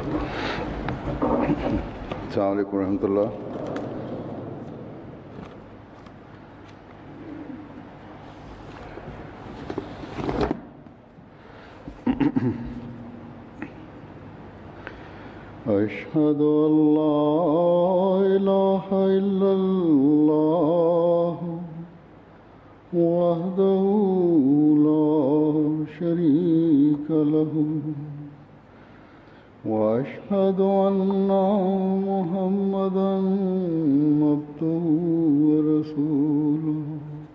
السلام عليكم ورحمة الله أشهد أن لا إله إلا الله وحده لا شريك له واشهد ان محمدا عبده ورسوله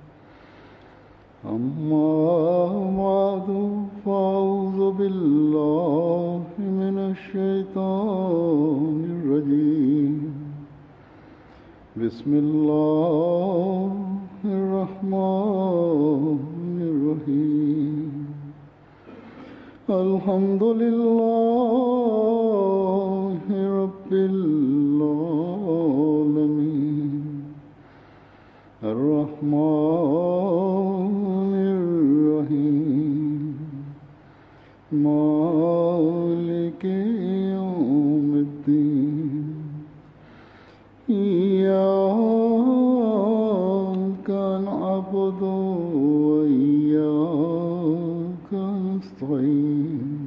اما بعد فاعوذ بالله من الشيطان الرجيم بسم الله الرحمن الرحيم الحمد لله رب العالمين الرحمن الرحيم مالك يوم الدين إياك نعبد وإياك نستعين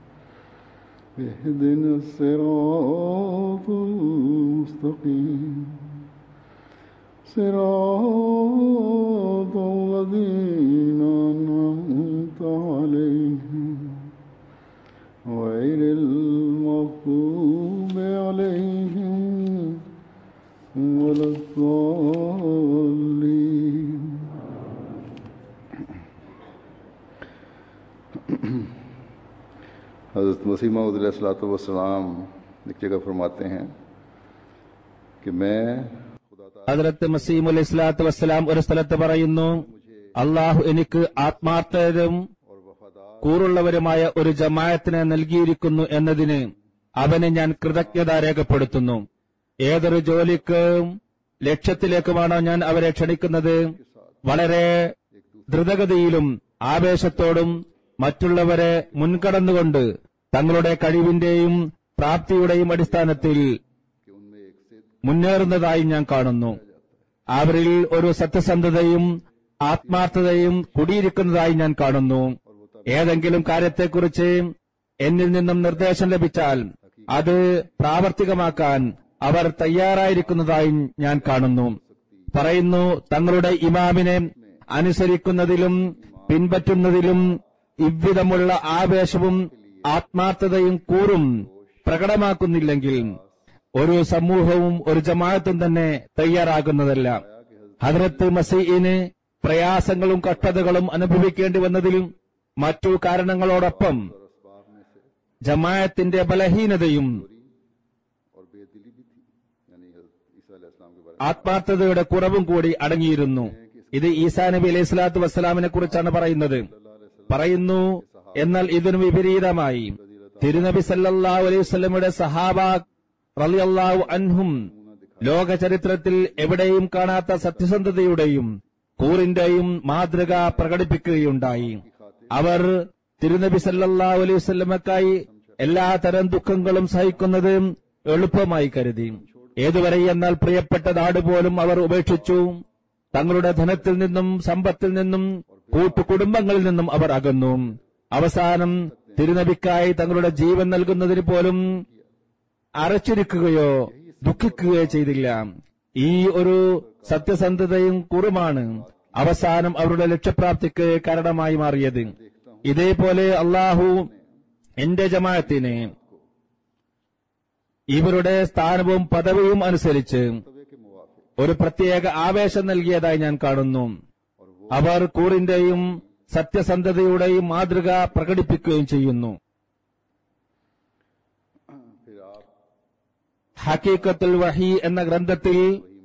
اهدنا الصراط المستقيم صراط الذين أنعمت عليهم غير المغضوب عليهم ولا الضالين हज़रत मसीमा वसलाम एक जगह फरमाते हैं कि मैं खुदा ताला ഹദ്രത്ത് മസീം അലൈഹി സ്വലാത്തു വസ്സലാം ഒരു സ്ഥലത്ത് പറയുന്നു അള്ളാഹു എനിക്ക് ആത്മാർത്ഥരും और वफादार കൂറുള്ളവരുമായ ഒരു ജമായത്തിനെ നൽകിയിരിക്കുന്നു എന്നതിന് അവന് ഞാൻ കൃതജ്ഞത രേഖപ്പെടുത്തുന്നു ഏതൊരു ജോലിക്കും ലക്ഷ്യത്തിലേക്കുമാണോ ഞാൻ അവരെ ക്ഷണിക്കുന്നത് വളരെ ദ്രുതഗതിയിലും ആവേശത്തോടും മറ്റുള്ളവരെ മുൻകടന്നുകൊണ്ട് തങ്ങളുടെ കഴിവിന്റെയും പ്രാപ്തിയുടെയും അടിസ്ഥാനത്തിൽ कि उनमें एक सिद्ध മുന്നേറുന്നതായി ഞാൻ കാണുന്നു അവരിൽ ഒരു സത്യസന്ധതയും ആത്മാർത്ഥതയും കുടിയിരിക്കുന്നതായി ഞാൻ കാണുന്നു ഏതെങ്കിലും കാര്യത്തെക്കുറിച്ച് എന്നിൽ നിന്നും നിർദ്ദേശം ലഭിച്ചാൽ അത് പ്രാവർത്തികമാക്കാൻ അവർ തയ്യാറായിരിക്കുന്നതായി ഞാൻ കാണുന്നു പറയുന്നു തങ്ങളുടെ ഇമാമിനെ അനുസരിക്കുന്നതിലും പിൻപറ്റുന്നതിലും ഇவ்விധമുള്ള ആവേശവും ആത്മാർത്ഥതയും കൂറും പ്രകടമാക്കുന്നില്ലെങ്കിൽ ഒരു സമൂഹവും ഒരു ജമാഅത്തും തന്നെ തയ്യാറാകുന്നതല്ല ഹദ്രത്ത് മസീന് പ്രയാസങ്ങളും കഷ്ടതകളും അനുഭവിക്കേണ്ടി വന്നതിലും മറ്റു കാരണങ്ങളോടൊപ്പം ജമാഅത്തിന്റെ ബലഹീനതയും और बेदिली भी थी यानी हज़रत ईसा अलैहिस्सलाम के बारे ആത്മാർത്ഥതയുടെ കുറവും കൂടി അടങ്ങിയിരുന്നു ഇത് ഈസാ നബി അലൈഹി സ്വലാത്തു വസ്സലാമിനെ കുറിച്ചാണ് പറയുന്നത് പറയുന്നു എന്നാൽ ഇതിനു വിപരീതമായി തിരുനബി സല്ലല്ലാഹു അലൈഹി വസല്ലമയുടെ സഹാബ റളിയല്ലാഹു അൻഹും ലോക ചരിത്രത്തിൽ എവിടെയും കാണാത്ത സത്യസന്ധതയുടെയും കൂറിന്റെയും മാതൃക പ്രകടിപ്പിക്കുകയുണ്ടായി അവർ തിരുനബി സല്ലല്ലാഹു അലൈഹി വസല്ലമക്കായി എല്ലാ തരം ദുഃഖങ്ങളും സഹിക്കുന്നത് എളുപ്പമായി കരുതി ഏതുവരെ എന്നാൽ പ്രിയപ്പെട്ട നാട് പോലും അവർ ഉപേക്ഷിച്ചു തങ്ങളുടെ ധനത്തിൽ നിന്നും സമ്പത്തിൽ നിന്നും കൂട്ടുകുടുംബങ്ങളിൽ നിന്നും അവർ അകന്നു അവസാനം തിരുനബിക്കായി തങ്ങളുടെ ജീവൻ നൽകുന്നതിന് പോലും അറച്ചിരിക്കുകയോ ദുഃഖിക്കുകയോ ചെയ്തില്ല ഈ ഒരു സത്യസന്ധതയും കുറുമാണ് അവസാനം അവരുടെ ലക്ഷ്യപ്രാപ്തിക്ക് കാരണമായി മാറിയത് ഇതേപോലെ അള്ളാഹു എന്റെ ജമാഅത്തിനെ ഇവരുടെ സ്ഥാനവും പദവിയും അനുസരിച്ച് ഒരു പ്രത്യേക ആവേശം നൽകിയതായി ഞാൻ കാണുന്നു അവർ കൂറിന്റെയും സത്യസന്ധതയുടെയും മാതൃക പ്രകടിപ്പിക്കുകയും ചെയ്യുന്നു फिर आप ഹക്കീക്കത്തുൽ വഹി എന്ന ഗ്രന്ഥത്തിൽ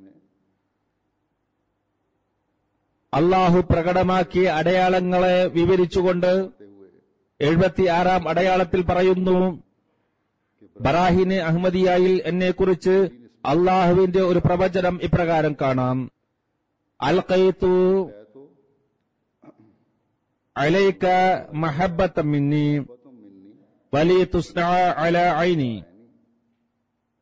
അള്ളാഹു പ്രകടമാക്കിയ അടയാളങ്ങളെ വിവരിച്ചുകൊണ്ട് എഴുപത്തിയാറാം അടയാളത്തിൽ പറയുന്നു ബറാഹിന് അഹമ്മദിയായിൽ എന്നെക്കുറിച്ച് അള്ളാഹുവിന്റെ ഒരു പ്രവചനം ഇപ്രകാരം കാണാം അൽഖൈത്തു അലൈക മഹബത്ത മിന്നി വലിയ തുസ്ന അല ഐനി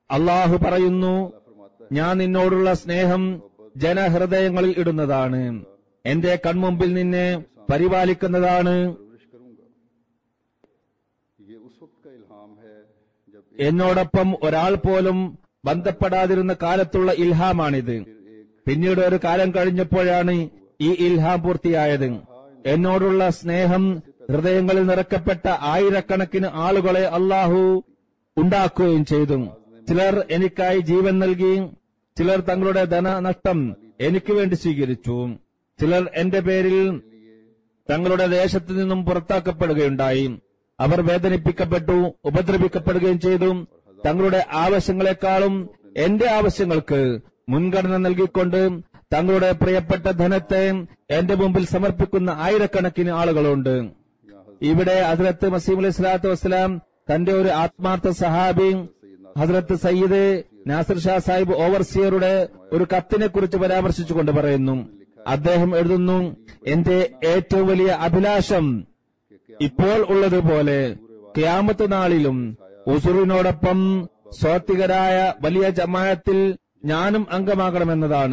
അള്ളാഹു പറയുന്നു ഞാൻ നിന്നോടുള്ള സ്നേഹം ജനഹൃദയങ്ങളിൽ ഇടുന്നതാണ് എന്റെ കൺമുമ്പിൽ നിന്നെ പരിപാലിക്കുന്നതാണ് परवरिश करूंगा ये उस वक्त का इल्हाम है जब എന്നോടൊപ്പം ഒരാൾ പോലും ബന്ധപ്പെടാതിരുന്ന കാലത്തുള്ള ഇൽഹാമാണിത് പിന്നീട് ഒരു കാലം കഴിഞ്ഞപ്പോഴാണ് ഈ ഇൽഹാം പൂർത്തിയായത് എന്നോടുള്ള സ്നേഹം ഹൃദയങ്ങളിൽ നിറക്കപ്പെട്ട ആയിരക്കണക്കിന് ആളുകളെ അള്ളാഹു ഉണ്ടാക്കുകയും ചെയ്തു ചിലർ എനിക്കായി ജീവൻ നൽകി ചിലർ തങ്ങളുടെ ധനനഷ്ടം എനിക്ക് വേണ്ടി സ്വീകരിച്ചു ചിലർ എന്റെ പേരിൽ തങ്ങളുടെ ദേശത്തു നിന്നും പുറത്താക്കപ്പെടുകയുണ്ടായി അവർ വേദനിപ്പിക്കപ്പെട്ടു ഉപദ്രവിക്കപ്പെടുകയും ചെയ്തു തങ്ങളുടെ ആവശ്യങ്ങളെക്കാളും എന്റെ ആവശ്യങ്ങൾക്ക് മുൻഗണന നൽകിക്കൊണ്ട് തങ്ങളുടെ പ്രിയപ്പെട്ട ധനത്തെ എന്റെ മുമ്പിൽ സമർപ്പിക്കുന്ന ആയിരക്കണക്കിന് ആളുകളുണ്ട് ഇവിടെ ഹസ്രത്ത് മസീം അലൈഹി സ്വലാത്തു വസ്സലാം തന്റെ ഒരു ആത്മാർത്ഥ സഹാബി ഹസ്രത്ത് സയ്യിദ് നാസിർ ഷാ സാഹിബ് ഓവർസിയറുടെ ഒരു കത്തിനെ കുറിച്ച് പരാമർശിച്ചുകൊണ്ട് പറയുന്നു അദ്ദേഹം എഴുതുന്നു എന്റെ ഏറ്റവും വലിയ അഭിലാഷം ഇപ്പോൾ ഉള്ളതുപോലെ ക്യാമത്ത് നാളിലും ഉസുറിനോടൊപ്പം സ്വാത്വികരായ വലിയ ജമായത്തിൽ ഞാനും അംഗമാകണമെന്നതാണ്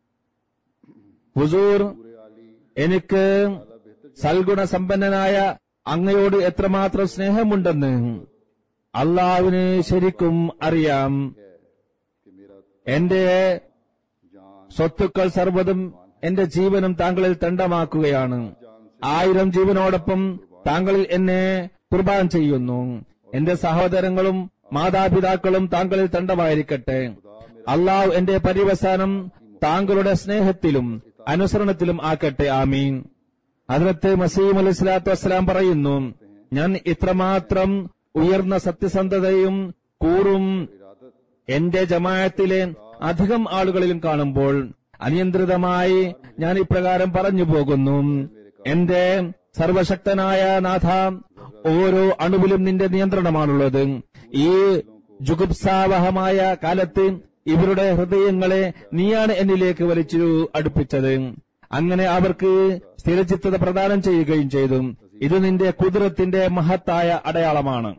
ഹുസൂർ എനിക്ക് സൽഗുണ സമ്പന്നനായ അങ്ങയോട് എത്രമാത്രം സ്നേഹമുണ്ടെന്ന് അള്ളാവിന് ശരിക്കും അറിയാം എന്റെ സ്വത്തുക്കൾ സർവ്വതും എന്റെ ജീവനും താങ്കളിൽ തണ്ടമാക്കുകയാണ് ആയിരം ജീവനോടൊപ്പം താങ്കളിൽ എന്നെ കുർബാൻ ചെയ്യുന്നു എന്റെ സഹോദരങ്ങളും മാതാപിതാക്കളും താങ്കളിൽ തണ്ടമായിരിക്കട്ടെ അള്ളാഹു എന്റെ പര്യവസാനം താങ്കളുടെ സ്നേഹത്തിലും അനുസരണത്തിലും ആക്കട്ടെ ആമീൻ അതിലത്ത് മസീം അലൈഹി സ്വലാത്തു വസ്സലാം പറയുന്നു ഞാൻ ഇത്രമാത്രം ഉയർന്ന സത്യസന്ധതയും കൂറും എന്റെ ജമാഅത്തിലെ അധികം ആളുകളിലും കാണുമ്പോൾ അനിയന്ത്രിതമായി ഞാൻ ഇപ്രകാരം പറഞ്ഞു പോകുന്നു എന്റെ സർവശക്തനായ നാഥ ഓരോ അണുവിലും നിന്റെ നിയന്ത്രണമാണുള്ളത് ഈ ജുഗുപ്സാവഹമായ കാലത്ത് ഇവരുടെ ഹൃദയങ്ങളെ നീയാണ് എന്നിലേക്ക് വലിച്ചു അടുപ്പിച്ചത് അങ്ങനെ അവർക്ക് സ്ഥിരചിത്തത പ്രദാനം ചെയ്യുകയും ചെയ്തു ഇത് നിന്റെ കുതിരത്തിന്റെ മഹത്തായ അടയാളമാണ്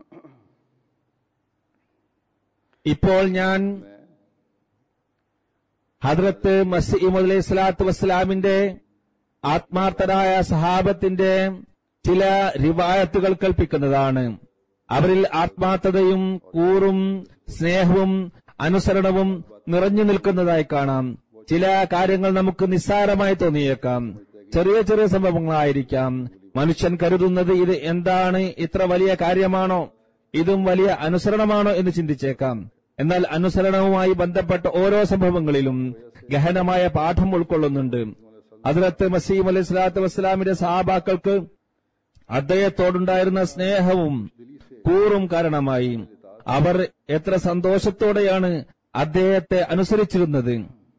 ഇപ്പോൾ ഞാൻ ഹദ്രത്ത് മസീമദ് അലൈഹി സ്വലാത്തു വസ്സലാമിന്റെ ആത്മാർത്ഥരായ സഹാബത്തിന്റെ ചില റിവായത്തുകൾ കൽപ്പിക്കുന്നതാണ് അവരിൽ ആത്മാർത്ഥതയും കൂറും സ്നേഹവും അനുസരണവും നിറഞ്ഞു നിൽക്കുന്നതായി കാണാം ചില കാര്യങ്ങൾ നമുക്ക് നിസ്സാരമായി തോന്നിയേക്കാം ചെറിയ ചെറിയ സംഭവങ്ങളായിരിക്കാം മനുഷ്യൻ കരുതുന്നത് ഇത് എന്താണ് ഇത്ര വലിയ കാര്യമാണോ ഇതും വലിയ അനുസരണമാണോ എന്ന് ചിന്തിച്ചേക്കാം എന്നാൽ അനുസരണവുമായി ബന്ധപ്പെട്ട ഓരോ സംഭവങ്ങളിലും ഗഹനമായ പാഠം ഉൾക്കൊള്ളുന്നുണ്ട് അതിലത്ത് മസീം അലൈഹി സ്വലാത്തു വസ്സലാമിന്റെ സഹാബാക്കൾക്ക് അദ്ദേഹത്തോടുണ്ടായിരുന്ന സ്നേഹവും കൂറും കാരണമായി അവർ എത്ര സന്തോഷത്തോടെയാണ് അദ്ദേഹത്തെ അനുസരിച്ചിരുന്നത്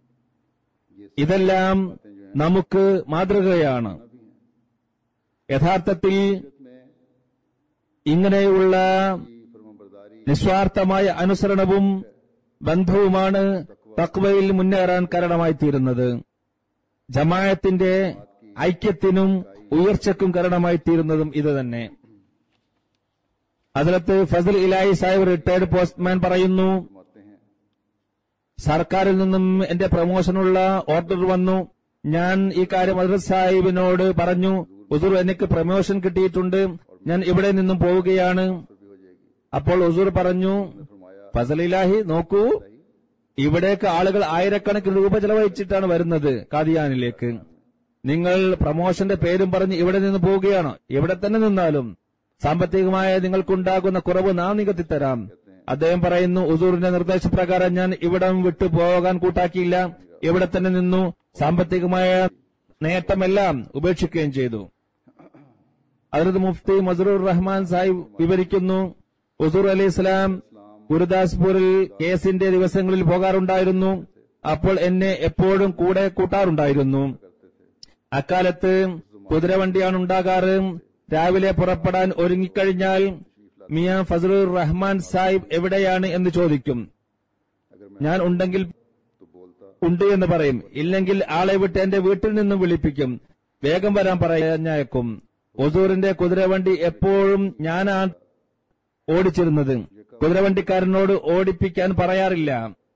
ഇതെല്ലാം നമുക്ക് മാതൃകയാണ് യഥാർത്ഥത്തിൽ ഇങ്ങനെയുള്ള നിസ്വാർത്ഥമായ അനുസരണവും ബന്ധവുമാണ് തക്വയിൽ മുന്നേറാൻ കാരണമായി തീരുന്നത് ജമായത്തിന്റെ ഐക്യത്തിനും ഉയർച്ചയ്ക്കും കാരണമായി തീരുന്നതും ഇത് തന്നെ അതിലത്ത് ഫസൽ ഇലായി സാഹിബ് റിട്ടയർഡ് പോസ്റ്റ്മാൻ പറയുന്നു സർക്കാരിൽ നിന്നും എന്റെ പ്രമോഷനുള്ള ഓർഡർ വന്നു ഞാൻ ഈ കാര്യം ഹസ്രത് സാഹിബിനോട് പറഞ്ഞു ഉസൂർ എനിക്ക് പ്രമോഷൻ കിട്ടിയിട്ടുണ്ട് ഞാൻ ഇവിടെ നിന്നും പോവുകയാണ് അപ്പോൾ ഉസൂർ പറഞ്ഞു ഫസലിലാഹി നോക്കൂ ഇവിടേക്ക് ആളുകൾ ആയിരക്കണക്കിന് രൂപ ചെലവഴിച്ചിട്ടാണ് വരുന്നത് കാദിയാനിലേക്ക് നിങ്ങൾ പ്രമോഷന്റെ പേരും പറഞ്ഞ് ഇവിടെ നിന്ന് പോവുകയാണോ ഇവിടെ തന്നെ നിന്നാലും സാമ്പത്തികമായ നിങ്ങൾക്കുണ്ടാകുന്ന കുറവ് നാം നികത്തിത്തരാം അദ്ദേഹം പറയുന്നു ഉസൂറിന്റെ നിർദ്ദേശപ്രകാരം ഞാൻ ഇവിടം വിട്ടു പോകാൻ കൂട്ടാക്കിയില്ല ഇവിടെ തന്നെ നിന്നു സാമ്പത്തികമായ നേട്ടമെല്ലാം ഉപേക്ഷിക്കുകയും ചെയ്തു അതിർത് മുഫ്തി മസറൂർ റഹ്മാൻ സാഹിബ് വിവരിക്കുന്നു ഉസൂർ അലി ഇസ്ലാം ഗുരുദാസ്പൂരിൽ കേസിന്റെ ദിവസങ്ങളിൽ പോകാറുണ്ടായിരുന്നു അപ്പോൾ എന്നെ എപ്പോഴും കൂടെ കൂട്ടാറുണ്ടായിരുന്നു അക്കാലത്ത് കുതിരവണ്ടിയാണ് ഉണ്ടാകാറ് രാവിലെ പുറപ്പെടാൻ ഒരുങ്ങിക്കഴിഞ്ഞാൽ മിയ ഫസലുർ റഹ്മാൻ സാഹിബ് എവിടെയാണ് എന്ന് ചോദിക്കും ഞാൻ ഉണ്ടെങ്കിൽ ഉണ്ട് എന്ന് പറയും ഇല്ലെങ്കിൽ ആളെ വിട്ട് എന്റെ വീട്ടിൽ നിന്നും വിളിപ്പിക്കും വേഗം വരാൻ പറഞ്ഞയക്കും ഒസൂറിന്റെ കുതിരവണ്ടി എപ്പോഴും ഞാനാണ് ഓടിച്ചിരുന്നത് കുതിരവണ്ടിക്കാരനോട് ഓടിപ്പിക്കാൻ പറയാറില്ല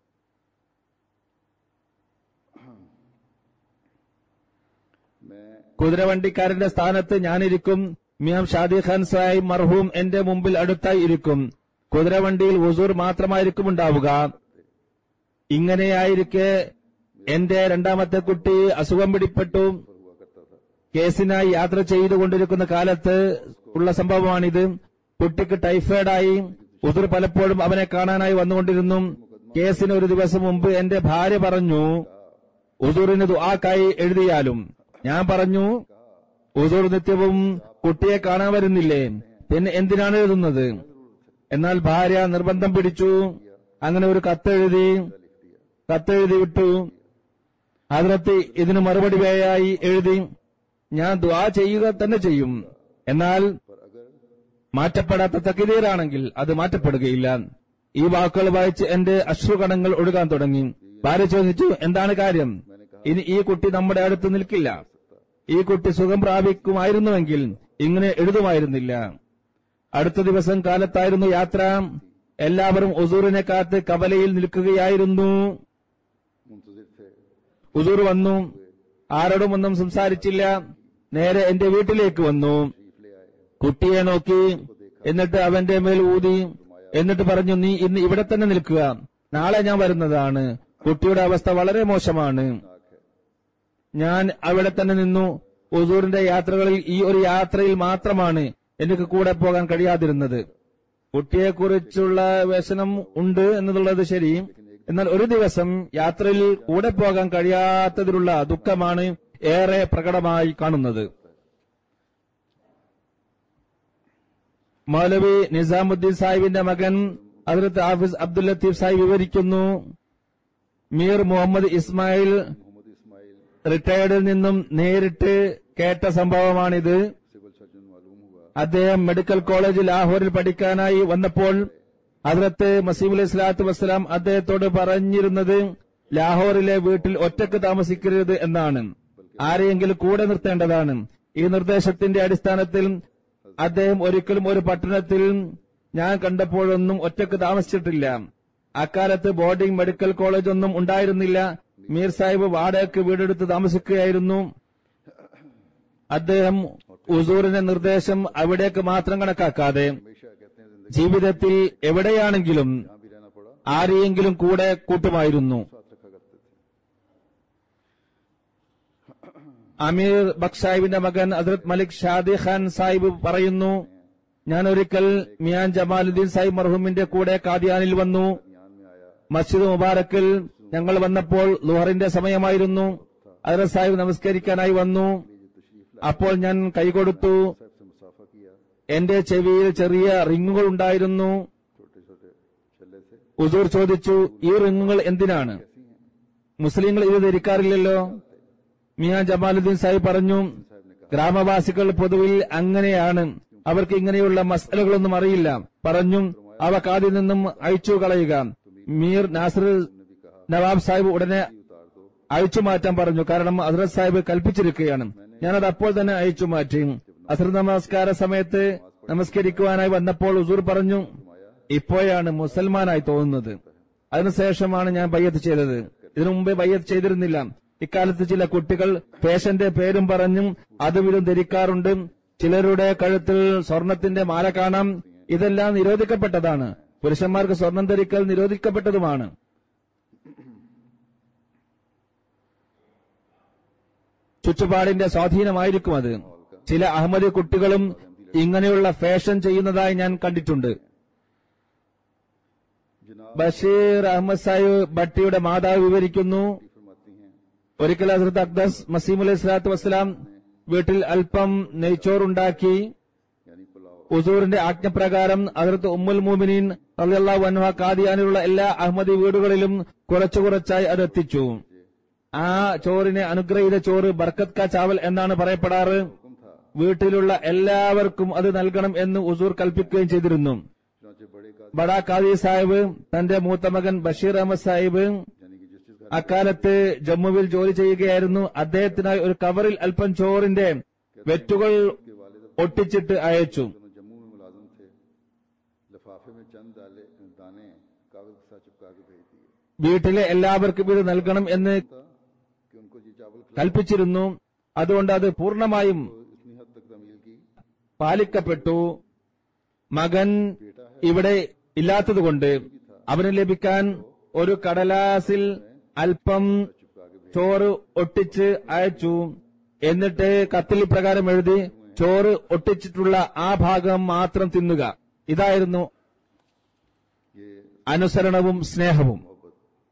मैं കുതിരവണ്ടിക്കാരന്റെ സ്ഥാനത്ത് ഞാനിരിക്കും മിയാം ഷാദി ഖാൻ സാഹിബ് മർഹൂം എന്റെ മുമ്പിൽ അടുത്തായി ഇരിക്കും കുതിരവണ്ടിയിൽ ഹുസൂർ മാത്രമായിരിക്കും ഉണ്ടാവുക ഇങ്ങനെയായിരിക്കെ എന്റെ രണ്ടാമത്തെ കുട്ടി അസുഖം പിടിപ്പെട്ടു हुआ करता था കേസിനായി യാത്ര ചെയ്തുകൊണ്ടിരിക്കുന്ന കാലത്ത് ഉള്ള സംഭവമാണിത് കുട്ടിക്ക് ടൈഫോയിഡായി ഉദുർ പലപ്പോഴും അവനെ കാണാനായി വന്നുകൊണ്ടിരുന്നു കേസിന് ഒരു ദിവസം മുമ്പ് എന്റെ ഭാര്യ പറഞ്ഞു ഉദൂറിന് ദുആക്കായി എഴുതിയാലും ഞാൻ പറഞ്ഞു ഉദൂർ നിത്യവും കുട്ടിയെ കാണാൻ വരുന്നില്ലേ പിന്നെ എന്തിനാണ് എഴുതുന്നത് എന്നാൽ ഭാര്യ നിർബന്ധം പിടിച്ചു അങ്ങനെ ഒരു കത്തെഴുതി കത്തെഴുതി വിട്ടു അതിനകത്ത് ഇതിന് മറുപടി വേയായി എഴുതി ഞാൻ ദ്വാ ചെയ്യുക തന്നെ ചെയ്യും എന്നാൽ पर अगर മാറ്റപ്പെടാത്ത തക്കിതീരാണെങ്കിൽ അത് മാറ്റപ്പെടുകയില്ല ഈ വാക്കുകൾ വായിച്ച് എന്റെ അശ്രുകണങ്ങൾ ഒഴുകാൻ തുടങ്ങി ഭാര്യ ചോദിച്ചു എന്താണ് കാര്യം ഇനി ഈ കുട്ടി നമ്മുടെ അടുത്ത് നിൽക്കില്ല ഈ കുട്ടി സുഖം പ്രാപിക്കുമായിരുന്നുവെങ്കിൽ ഇങ്ങനെ എഴുതുമായിരുന്നില്ല അടുത്ത ദിവസം കാലത്തായിരുന്നു യാത്ര എല്ലാവരും ഒസൂറിനെ കാത്ത് കവലയിൽ നിൽക്കുകയായിരുന്നു मुंतजिर थे ഉസൂർ വന്നു ആരോടും ഒന്നും സംസാരിച്ചില്ല നേരെ എന്റെ വീട്ടിലേക്ക് വന്നു शरीफ ले आए കുട്ടിയെ നോക്കി എന്നിട്ട് അവന്റെ മേൽ ഊതി എന്നിട്ട് പറഞ്ഞു നീ ഇന്ന് ഇവിടെ തന്നെ നിൽക്കുക നാളെ ഞാൻ വരുന്നതാണ് കുട്ടിയുടെ അവസ്ഥ വളരെ മോശമാണ് नाक है ഞാൻ അവിടെ തന്നെ നിന്നു ഉസൂറിന്റെ യാത്രകളിൽ ഈ ഒരു യാത്രയിൽ മാത്രമാണ് എനിക്ക് കൂടെ പോകാൻ കഴിയാതിരുന്നത് കുട്ടിയെക്കുറിച്ചുള്ള വ്യസനം ഉണ്ട് എന്നുള്ളത് ശരി എന്നാൽ ഒരു ദിവസം യാത്രയിൽ കൂടെ പോകാൻ കഴിയാത്തതിലുള്ള ദുഃഖമാണ് ഏറെ പ്രകടമായി കാണുന്നത് മൗലവി നിസാമുദ്ദീൻ സാഹിബിന്റെ മകൻ ഹസ്രത്ത് ഹാഫിസ് അബ്ദുൽ ലത്തീഫ് സാഹിബ് വിവരിക്കുന്നു മീർ മുഹമ്മദ് ഇസ്മായിൽ मोहम्मद इस्माइल റിട്ടയർഡിൽ നിന്നും നേരിട്ട് കേട്ട സംഭവമാണിത് सिविल सर्जन मालूम हुआ അദ്ദേഹം മെഡിക്കൽ കോളേജ് ലാഹോറിൽ പഠിക്കാനായി വന്നപ്പോൾ ഹസ്രത്ത് മസീം അലൈഹി സ്വലാത്തു വസ്സലാം അദ്ദേഹത്തോട് പറഞ്ഞിരുന്നത് ലാഹോറിലെ വീട്ടിൽ ഒറ്റക്ക് താമസിക്കരുത് എന്നാണ് ആരെയെങ്കിലും കൂടെ നിർത്തേണ്ടതാണ് ഈ നിർദ്ദേശത്തിന്റെ അടിസ്ഥാനത്തിൽ അദ്ദേഹം ഒരിക്കലും ഒരു പട്ടണത്തിൽ ഞാൻ കണ്ടപ്പോഴൊന്നും ഒറ്റക്ക് താമസിച്ചിട്ടില്ല അക്കാലത്ത് ബോർഡിംഗ് മെഡിക്കൽ കോളേജ് ഒന്നും ഉണ്ടായിരുന്നില്ല മീർ സാഹിബ് വാടകയ്ക്ക് വീടെടുത്ത് താമസിക്കുകയായിരുന്നു അദ്ദേഹം ഉസൂറിന്റെ നിർദ്ദേശം അവിടേക്ക് മാത്രം കണക്കാക്കാതെ हमेशा कहते हैं जिंदगी ജീവിതത്തിൽ എവിടെയാണെങ്കിലും जहाँ भी रहना पड़ा ആരെയെങ്കിലും കൂടെ കൂട്ടുമായിരുന്നു साथ रखा करते थे അമീർ ബക് സാഹിബിന്റെ മകൻ ഹസ്രത് മലിക് ഷാദി ഖാൻ സാഹിബ് പറയുന്നു ഞാൻ ഒരിക്കൽ മിയാൻ ജമാലുദ്ദീൻ സാഹിബ് മർഹൂമിന്റെ കൂടെ കാദിയാനിൽ വന്നു ध्यान में आया മസ്ജിദ് മുബാറക്കിൽ ഞങ്ങൾ വന്നപ്പോൾ ലുഹറിന്റെ സമയമായിരുന്നു ഹസ്രത് സാഹിബ് നമസ്കരിക്കാനായി വന്നു ये जो तशरीफ അപ്പോൾ ഞാൻ കൈകൊടുത്തു साहब से मुसाफा किया എന്റെ ചെവിയിൽ ചെറിയ റിങ്ങുകൾ ഉണ്ടായിരുന്നു छोटे छोटे छल्ले से ഉസൂർ ചോദിച്ചു ഈ റിങ്ങുകൾ എന്തിനാണ് कैसी हैं മുസ്ലിങ്ങൾ ഇത് ധരിക്കാറില്ലല്ലോ മിയാ ജമാലുദ്ദീൻ സാഹിബ് പറഞ്ഞു साहब ने कहा ഗ്രാമവാസികൾ പൊതുവിൽ അങ്ങനെയാണ് അവർക്ക് ഇങ്ങനെയുള്ള മസലകളൊന്നും അറിയില്ല പറഞ്ഞു അവ കാതിൽ നിന്നും അയച്ചു കളയുക മീർ നാസർ ने भी कहा നവാബ് സാഹിബ് ഉടനെ उतार दो അയച്ചു മാറ്റാൻ പറഞ്ഞു കാരണം ഹസ്രത് സാഹിബ് കൽപ്പിച്ചിരിക്കുകയാണ് ഞാനത് അപ്പോൾ തന്നെ അയച്ചു മാറ്റി അസർ നമസ്കാര സമയത്ത് നമസ്കരിക്കുവാനായി വന്നപ്പോൾ ഉസൂർ പറഞ്ഞു ഇപ്പോഴാണ് മുസൽമാനായി തോന്നുന്നത് അതിനുശേഷമാണ് ഞാൻ ബയ്യത്ത് ചെയ്തത് ഇതിനു മുമ്പേ ബയ്യത്ത് ചെയ്തിരുന്നില്ല ഇക്കാലത്ത് ചില കുട്ടികൾ പേഷന്റെ പേരും പറഞ്ഞും അതും ഇതും ധരിക്കാറുണ്ട് ചിലരുടെ കഴുത്തിൽ സ്വർണത്തിന്റെ മാല കാണാം ഇതെല്ലാം നിരോധിക്കപ്പെട്ടതാണ് പുരുഷന്മാർക്ക് സ്വർണം ധരിക്കൽ നിരോധിക്കപ്പെട്ടതുമാണ് ചുറ്റുപാടിന്റെ സ്വാധീനമായിരിക്കും അത് ചില അഹമ്മദി കുട്ടികളും ഇങ്ങനെയുള്ള ഫാഷൻ ചെയ്യുന്നതായി ഞാൻ കണ്ടിട്ടുണ്ട് जनाब ബഷീർ അഹമ്മദ് സാഹിബ് ഭട്ടിയുടെ മാതാവ് വിവരിക്കുന്നു फरमाती हैं ഒരിക്കൽ ഹസ്രത്ത് അക്ദസ് മസീം അലൈഹി സ്വലാത്തു വസ്സലാം വീട്ടിൽ അല്പം നെയ്ച്ചോറുണ്ടാക്കി यानी पुलाव ഉസൂറിന്റെ ആജ്ഞപ്രകാരം ഹസ്രത്ത് ഉമ്മുൽ മൂമിനീൻ റളിയല്ലാഹു അൻഹ കാദിയാനിലുള്ള എല്ലാ അഹമ്മദി വീടുകളിലും കുറച്ചു കുറച്ചായി അത് എത്തിച്ചു ആ ചോറിനെ അനുഗ്രഹീത ചോറ് ബർക്കത്ത് കാ ചാവൽ എന്നാണ് പറയപ്പെടാറ് हुक्म था വീട്ടിലുള്ള എല്ലാവർക്കും അത് നൽകണം എന്ന് ഉസൂർ കൽപ്പിക്കുകയും ചെയ്തിരുന്നു चुनाचे बड़े का ബഡാ കാദി സാഹിബ് തന്റെ മൂത്ത മകൻ ബഷീർ അഹമ്മദ് സാഹിബ് यानी कि जिस चीज का അക്കാലത്ത് ജമ്മുവിൽ ജോലി ചെയ്യുകയായിരുന്നു അദ്ദേഹത്തിനായി ഒരു കവറിൽ അല്പം ചോറിന്റെ വെറ്റുകൾ के वालिद ഒട്ടിച്ചിട്ട് അയച്ചു दोनों जम्मू में मुलाजिम थे लिफाफे में चंद दाले दाने कागज के साथ चिपका के भेज दिए വീട്ടിലെ എല്ലാവർക്കും ഇത് നൽകണം എന്ന് था कि उनको ये चावल खिला കൽപ്പിച്ചിരുന്നു അതുകൊണ്ട് അത് പൂർണ്ണമായും तो इतनी हद तक तमील की പാലിക്കപ്പെട്ടു മകൻ ഇവിടെ ഇല്ലാത്തതുകൊണ്ട് അവന് ലഭിക്കാൻ ഒരു കടലാസിൽ അല്പം ചോറ് ഒട്ടിച്ച് അയച്ചു എന്നിട്ട് കത്തിൽ പ്രകാരം എഴുതി ചോറ് ഒട്ടിച്ചിട്ടുള്ള ആ ഭാഗം മാത്രം തിന്നുക ഇതായിരുന്നു ये അനുസരണവും സ്നേഹവും मोहब्बत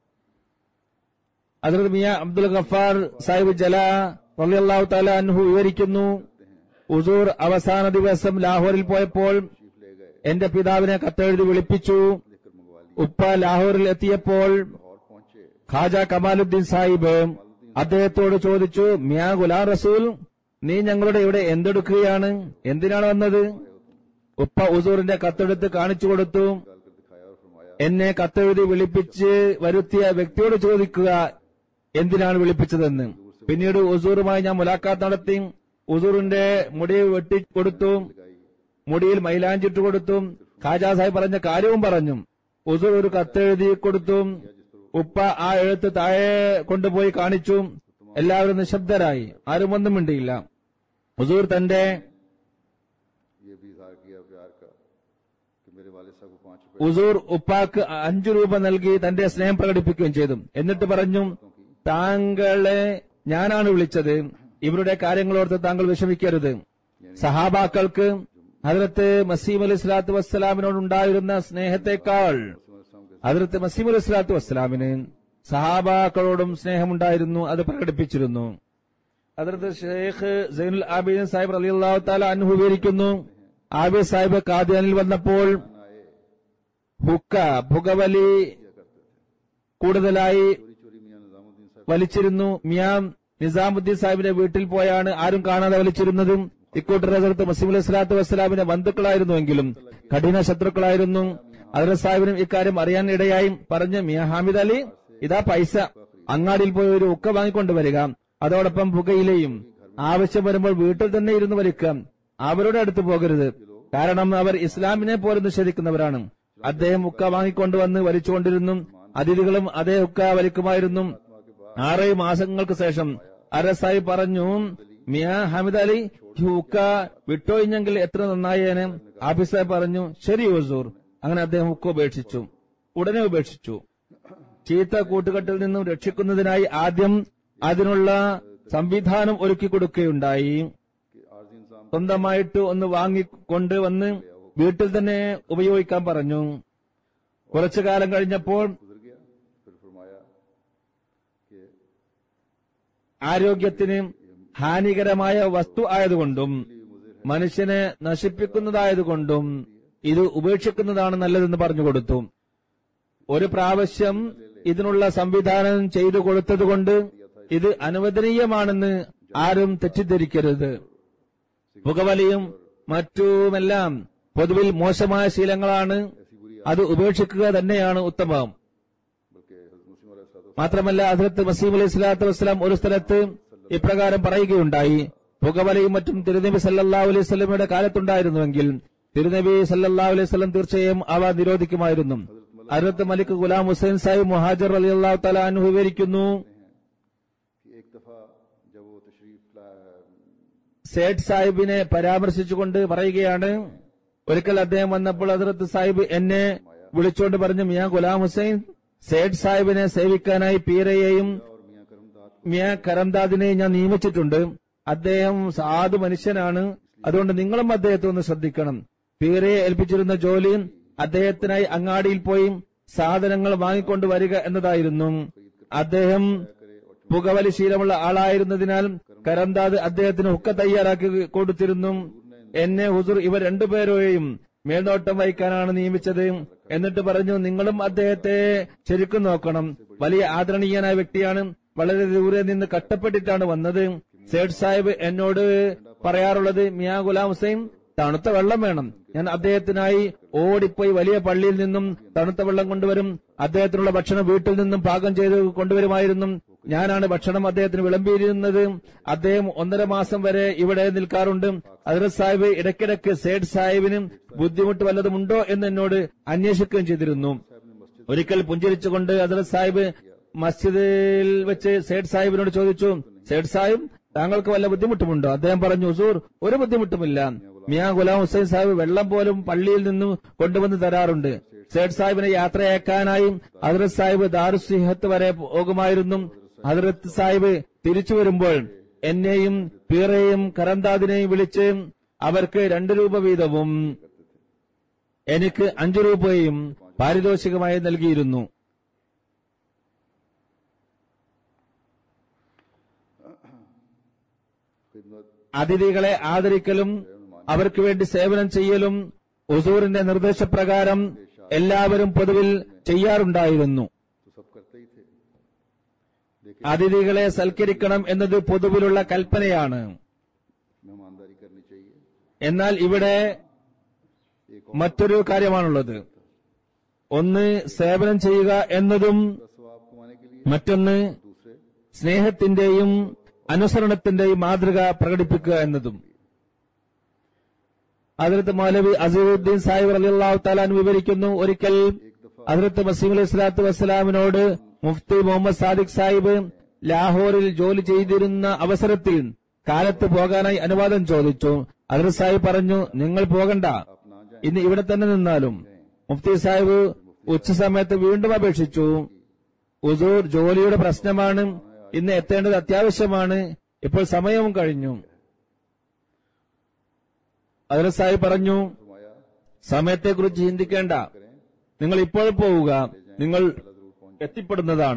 അതിർത്ത് മിയ അബ്ദുൽ ഗഫാർ സാഹിബ് ജല റളിയല്ലാഹു തആല അൻഹു വിവരിക്കുന്നു ഉസൂർ അവസാന ദിവസം ലാഹോറിൽ പോയപ്പോൾ शीफ ले गए എന്റെ പിതാവിനെ കത്തെഴുതി വിളിപ്പിച്ചു लेकर मंगवा लिया ഉപ്പ ലാഹോറിൽ എത്തിയപ്പോൾ और पहुंचे ഖാജ കമാലുദ്ദീൻ സാഹിബ് അദ്ദേഹത്തോട് ചോദിച്ചു മിയാ ഗുലാം റസൂൽ നീ ഞങ്ങളുടെ ഇവിടെ എന്തെടുക്കുകയാണ് എന്തിനാണ് വന്നത് ഉപ്പ ഉസൂറിന്റെ കത്തെടുത്ത് കാണിച്ചു കൊടുത്തു डाल कर दिखाया और फरमाया എന്നെ കത്തെഴുതി വിളിപ്പിച്ച് വരുത്തിയ വ്യക്തിയോട് ചോദിക്കുക എന്തിനാണ് വിളിപ്പിച്ചതെന്ന് പിന്നീട് ഉസൂറുമായി ഞാൻ മുലാഖാത്ത് നടത്തി ഉസൂറിന്റെ മുടി വെട്ടി കൊടുത്തു മുടിയിൽ മൈലാഞ്ചിട്ട് കൊടുത്തു ഖാജാ സാഹിബ് പറഞ്ഞ കാര്യവും പറഞ്ഞു ഉസൂർ ഒരു കത്തെഴുതി കൊടുത്തു ഉപ്പ ആ എഴുത്ത് താഴെ കൊണ്ടുപോയി കാണിച്ചു എല്ലാവരും നിശബ്ദരായി ആരും ഒന്നും മിണ്ടിയില്ല ഉസൂർ തന്റെ ये भी इजहार किया प्यार का कि मेरे वाले साहब को पांच रुपए ഉസൂർ ഉപ്പാക്ക് അഞ്ചു രൂപ നൽകി തന്റെ സ്നേഹം പ്രകടിപ്പിക്കുകയും ചെയ്തു എന്നിട്ട് പറഞ്ഞു താങ്കളെ ഞാനാണ് വിളിച്ചത് ഇവരുടെ കാര്യങ്ങളോർത്ത് താങ്കൾ വിഷമിക്കരുത് സഹാബാക്കൾക്ക് ഹജറത്ത് മസീം അലി സ്വലാത്തു വസ്സലാമിനോടുണ്ടായിരുന്ന സ്നേഹത്തെക്കാൾ ഹജറത്ത് മസീം അലി സ്വലാത്തു വസ്സലാമിന് സഹാബാക്കളോടും സ്നേഹമുണ്ടായിരുന്നു അത് പ്രകടിപ്പിച്ചിരുന്നു ഹജറത്ത് ഷെയ്ഖ് സൈനുൽ ആബിദീൻ സാഹിബ് അലി അള്ളാഹു താല അനുഭവിക്കുന്നു ആബിദ് സാഹിബ് കാദ്യാനിൽ വന്നപ്പോൾ ഹുക്ക പുകവലി കൂടുതലായി चोरी चोरी मियाँ निजामुद्दीन साहब വലിച്ചിരുന്നു മിയാം നിസാമുദ്ദീൻ സാഹിബിന്റെ വീട്ടിൽ പോയാണ് ആരും കാണാതെ വലിച്ചിരുന്നതും ഇക്കൂട്ടർ ഹസരത്ത് മസീം അലൈഹി സ്വലാത്തു വസ്സലാമിന്റെ ബന്ധുക്കളായിരുന്നുവെങ്കിലും കഠിന ശത്രുക്കളായിരുന്നു അതിലെ സാഹിബിനും ഇക്കാര്യം അറിയാൻ ഇടയായി പറഞ്ഞ് മിയ ഹാമിദ് അലി ഇതാ പൈസ അങ്ങാടിയിൽ പോയി ഒരു ഉക്ക വാങ്ങിക്കൊണ്ടുവരിക അതോടൊപ്പം പുകയിലെയും ആവശ്യം വരുമ്പോൾ വീട്ടിൽ തന്നെ ഇരുന്ന് വലിക്കാം അവരുടെ അടുത്ത് പോകരുത് കാരണം അവർ ഇസ്ലാമിനെ പോലെ നിഷേധിക്കുന്നവരാണ് അദ്ദേഹം ഉക്ക വാങ്ങിക്കൊണ്ടുവന്ന് വലിച്ചുകൊണ്ടിരുന്നു അതിഥികളും അതേ ഉക്ക വലിക്കുമായിരുന്നു ആറ് മാസങ്ങൾക്ക് ശേഷം അരസായി പറഞ്ഞു മിയ ഹമിദ് അലി ഈ ഉക്ക വിട്ടൊഴിഞ്ഞെങ്കിൽ എത്ര നന്നായേനെ ആഫീസായി പറഞ്ഞു ശരി ഹുസൂർ അങ്ങനെ അദ്ദേഹം ഉക്ക ഉപേക്ഷിച്ചു ഉടനെ ഉപേക്ഷിച്ചു ചീത്ത കൂട്ടുകെട്ടിൽ നിന്നും രക്ഷിക്കുന്നതിനായി ആദ്യം അതിനുള്ള സംവിധാനം ഒരുക്കി കൊടുക്കുകയുണ്ടായി कि आर्जी इंसान സ്വന്തമായിട്ട് ഒന്ന് വാങ്ങിക്കൊണ്ട് വന്ന് വീട്ടിൽ തന്നെ ഉപയോഗിക്കാൻ പറഞ്ഞു കുറച്ചു കാലം കഴിഞ്ഞപ്പോൾ गुजर गया फिर फरमाया कि ആരോഗ്യത്തിന് ഹാനികരമായ വസ്തു ആയതുകൊണ്ടും മനുഷ്യനെ നശിപ്പിക്കുന്നതായതുകൊണ്ടും ഇത് ഉപേക്ഷിക്കുന്നതാണ് നല്ലതെന്ന് പറഞ്ഞു കൊടുത്തു ഒരു പ്രാവശ്യം ഇതിനുള്ള സംവിധാനം ചെയ്തു കൊടുത്തതുകൊണ്ട് ഇത് അനുവദനീയമാണെന്ന് ആരും തെറ്റിദ്ധരിക്കരുത് പുകവലിയും മറ്റുമെല്ലാം പൊതുവിൽ മോശമായ ശീലങ്ങളാണ് അത് ഉപേക്ഷിക്കുക തന്നെയാണ് ഉത്തമം बल्कि हज़रत मुस्लिम अलैहिस्सलाम മാത്രമല്ല അതിർത്ത് മസീം അലൈഹി സ്വലാത്തു വസ്സലാം ഒരു സ്ഥലത്ത് ഇപ്രകാരം പറയുകയുണ്ടായി പുകവലയും മറ്റും തിരുനബി സല്ലല്ലാഹു അലൈഹി സ്വലമയുടെ കാലത്തുണ്ടായിരുന്നുവെങ്കിൽ തിരുനബി സല്ലല്ലാഹു അലൈഹി സ്വലം തീർച്ചയായും അവ നിരോധിക്കുമായിരുന്നു അതിർത്ത് മലിക് ഗുലാം ഹുസൈൻ സാഹിബ് മുഹാജർ അലി അള്ളാഹു തല അനുഭവിക്കുന്നു कि एक दफा जब वो तशरीफ ला- സേഠ് സാഹിബിനെ പരാമർശിച്ചുകൊണ്ട് പറയുകയാണ് ഒരിക്കൽ അദ്ദേഹം വന്നപ്പോൾ ഹസരത്ത് സാഹിബ് എന്നെ വിളിച്ചുകൊണ്ട് പറഞ്ഞു മിയാ ഗുലാം ഹുസൈൻ സേഠ് സാഹിബിനെ സേവിക്കാനായി പീരയെയും और मियाँ करमदाद മിയ കരംദാദിനെ ഞാൻ നിയമിച്ചിട്ടുണ്ട് അദ്ദേഹം സാധു മനുഷ്യനാണ് അതുകൊണ്ട് നിങ്ങളും അദ്ദേഹത്തെ ഒന്ന് ശ്രദ്ധിക്കണം പീറയെ ഏൽപ്പിച്ചിരുന്ന ജോലി അദ്ദേഹത്തിനായി അങ്ങാടിയിൽ പോയി സാധനങ്ങൾ വാങ്ങിക്കൊണ്ട് വരിക എന്നതായിരുന്നു അദ്ദേഹം പുകവലി ശീലമുള്ള ആളായിരുന്നതിനാൽ കരംദാദ് അദ്ദേഹത്തിന് ഹുക്ക തയ്യാറാക്കി കൊടുത്തിരുന്നു എന്നെ ഹുസൂർ ഇവർ രണ്ടുപേരെയും മേൽനോട്ടം വഹിക്കാനാണ് നിയമിച്ചത് എന്നിട്ട് പറഞ്ഞു നിങ്ങളും അദ്ദേഹത്തെ ശരിക്കും നോക്കണം വലിയ ആദരണീയനായ വ്യക്തിയാണ് വളരെ ദൂരെ നിന്ന് കഷ്ടപ്പെട്ടിട്ടാണ് വന്നത് സേഠ് സാഹിബ് എന്നോട് പറയാറുള്ളത് മിയാ ഗുലാം ഹുസൈൻ തണുത്ത വെള്ളം വേണം ഞാൻ അദ്ദേഹത്തിനായി ഓടിപ്പോയി വലിയ പള്ളിയിൽ നിന്നും തണുത്ത വെള്ളം കൊണ്ടുവരും അദ്ദേഹത്തിനുള്ള ഭക്ഷണം വീട്ടിൽ നിന്നും പാകം ചെയ്ത് കൊണ്ടുവരുമായിരുന്നു ഞാനാണ് ഭക്ഷണം അദ്ദേഹത്തിന് വിളമ്പിയിരുന്നത് അദ്ദേഹം ഒന്നര മാസം വരെ ഇവിടെ നിൽക്കാറുണ്ട് ഹജറത് സാഹിബ് ഇടയ്ക്കിടയ്ക്ക് സേഡ് സാഹിബിന് ബുദ്ധിമുട്ട് വല്ലതുമുണ്ടോ എന്ന് എന്നോട് അന്വേഷിക്കുകയും ചെയ്തിരുന്നു ഒരിക്കൽ പുഞ്ചിരിച്ചുകൊണ്ട് ഹജറത് സാഹിബ് മസ്ജിദിൽ വെച്ച് സേഡ് സാഹിബിനോട് ചോദിച്ചു സേഡ് സാഹിബ് താങ്കൾക്ക് വല്ല ബുദ്ധിമുട്ടുമുണ്ടോ അദ്ദേഹം പറഞ്ഞു ഹുസൂർ ഒരു ബുദ്ധിമുട്ടുമില്ല മിയാ ഗുലാം ഹുസൈൻ സാഹിബ് വെള്ളം പോലും പള്ളിയിൽ നിന്നും കൊണ്ടുവന്ന് തരാറുണ്ട് സേഡ് സാഹിബിനെ യാത്രയാക്കാനായി ഹജറത് സാഹിബ് ദാറുസിഹത്ത് വരെ പോകുമായിരുന്നു ഹജറത്ത് സാഹിബ് തിരിച്ചു വരുമ്പോൾ എന്നെയും പീറയെയും കരന്താദിനെയും വിളിച്ച് അവർക്ക് രണ്ടു രൂപ വീതവും എനിക്ക് അഞ്ചു രൂപയും പാരിതോഷികമായി നൽകിയിരുന്നു खिदमत അതിഥികളെ ആദരിക്കലും അവർക്ക് വേണ്ടി സേവനം ചെയ്യലും ഉസൂറിന്റെ നിർദ്ദേശപ്രകാരം എല്ലാവരും പൊതുവിൽ ചെയ്യാറുണ്ടായിരുന്നു तो सब करते ही थे लेकिन അതിഥികളെ സൽക്കരിക്കണം എന്നത് പൊതുവിലുള്ള കൽപ്പനയാണ് मेहमानदारी करनी चाहिए എന്നാൽ ഇവിടെ एक മറ്റൊരു കാര്യമാണുള്ളത് ഒന്ന് സേവനം ചെയ്യുക എന്നതും और स्वाब कमाने के लिए മറ്റൊന്ന് दूसरे സ്നേഹത്തിന്റെയും അനുസരണത്തിന്റെയും മാതൃക പ്രകടിപ്പിക്കുക എന്നതും അതിർത്ത് മൗലവി അസീറുദ്ദീൻ സാഹിബ് അലിയല്ലാഹു താലാൻ വിവരിക്കുന്നു ഒരിക്കൽ അതിർത്ത് മസീം അലൈഹി സ്വലാത്തു വസ്സലാമിനോട് മുഫ്തി മുഹമ്മദ് സാദിഖ് സാഹിബ് ലാഹോറിൽ ജോലി ചെയ്തിരുന്ന അവസരത്തിൽ കാലത്ത് പോകാനായി അനുവാദം ചോദിച്ചു അതിർത്ത് സാഹിബ് പറഞ്ഞു നിങ്ങൾ പോകണ്ട आप ना जाए ഇന്ന് ഇവിടെ തന്നെ നിന്നാലും മുഫ്തി സാഹിബ് ഉച്ചസമയത്ത് വീണ്ടും അപേക്ഷിച്ചു ഉസൂർ ജോലിയുടെ പ്രശ്നമാണ് ഇന്ന് എത്തേണ്ടത് അത്യാവശ്യമാണ് ഇപ്പോൾ സമയവും കഴിഞ്ഞു അതിൽ സാഹിബ് പറഞ്ഞു फरमाया സമയത്തെക്കുറിച്ച് ചിന്തിക്കേണ്ട करें നിങ്ങൾ ഇപ്പോൾ പോവുക നിങ്ങൾ अल्लाह जरूर पहुंच എത്തിപ്പെടുന്നതാണ്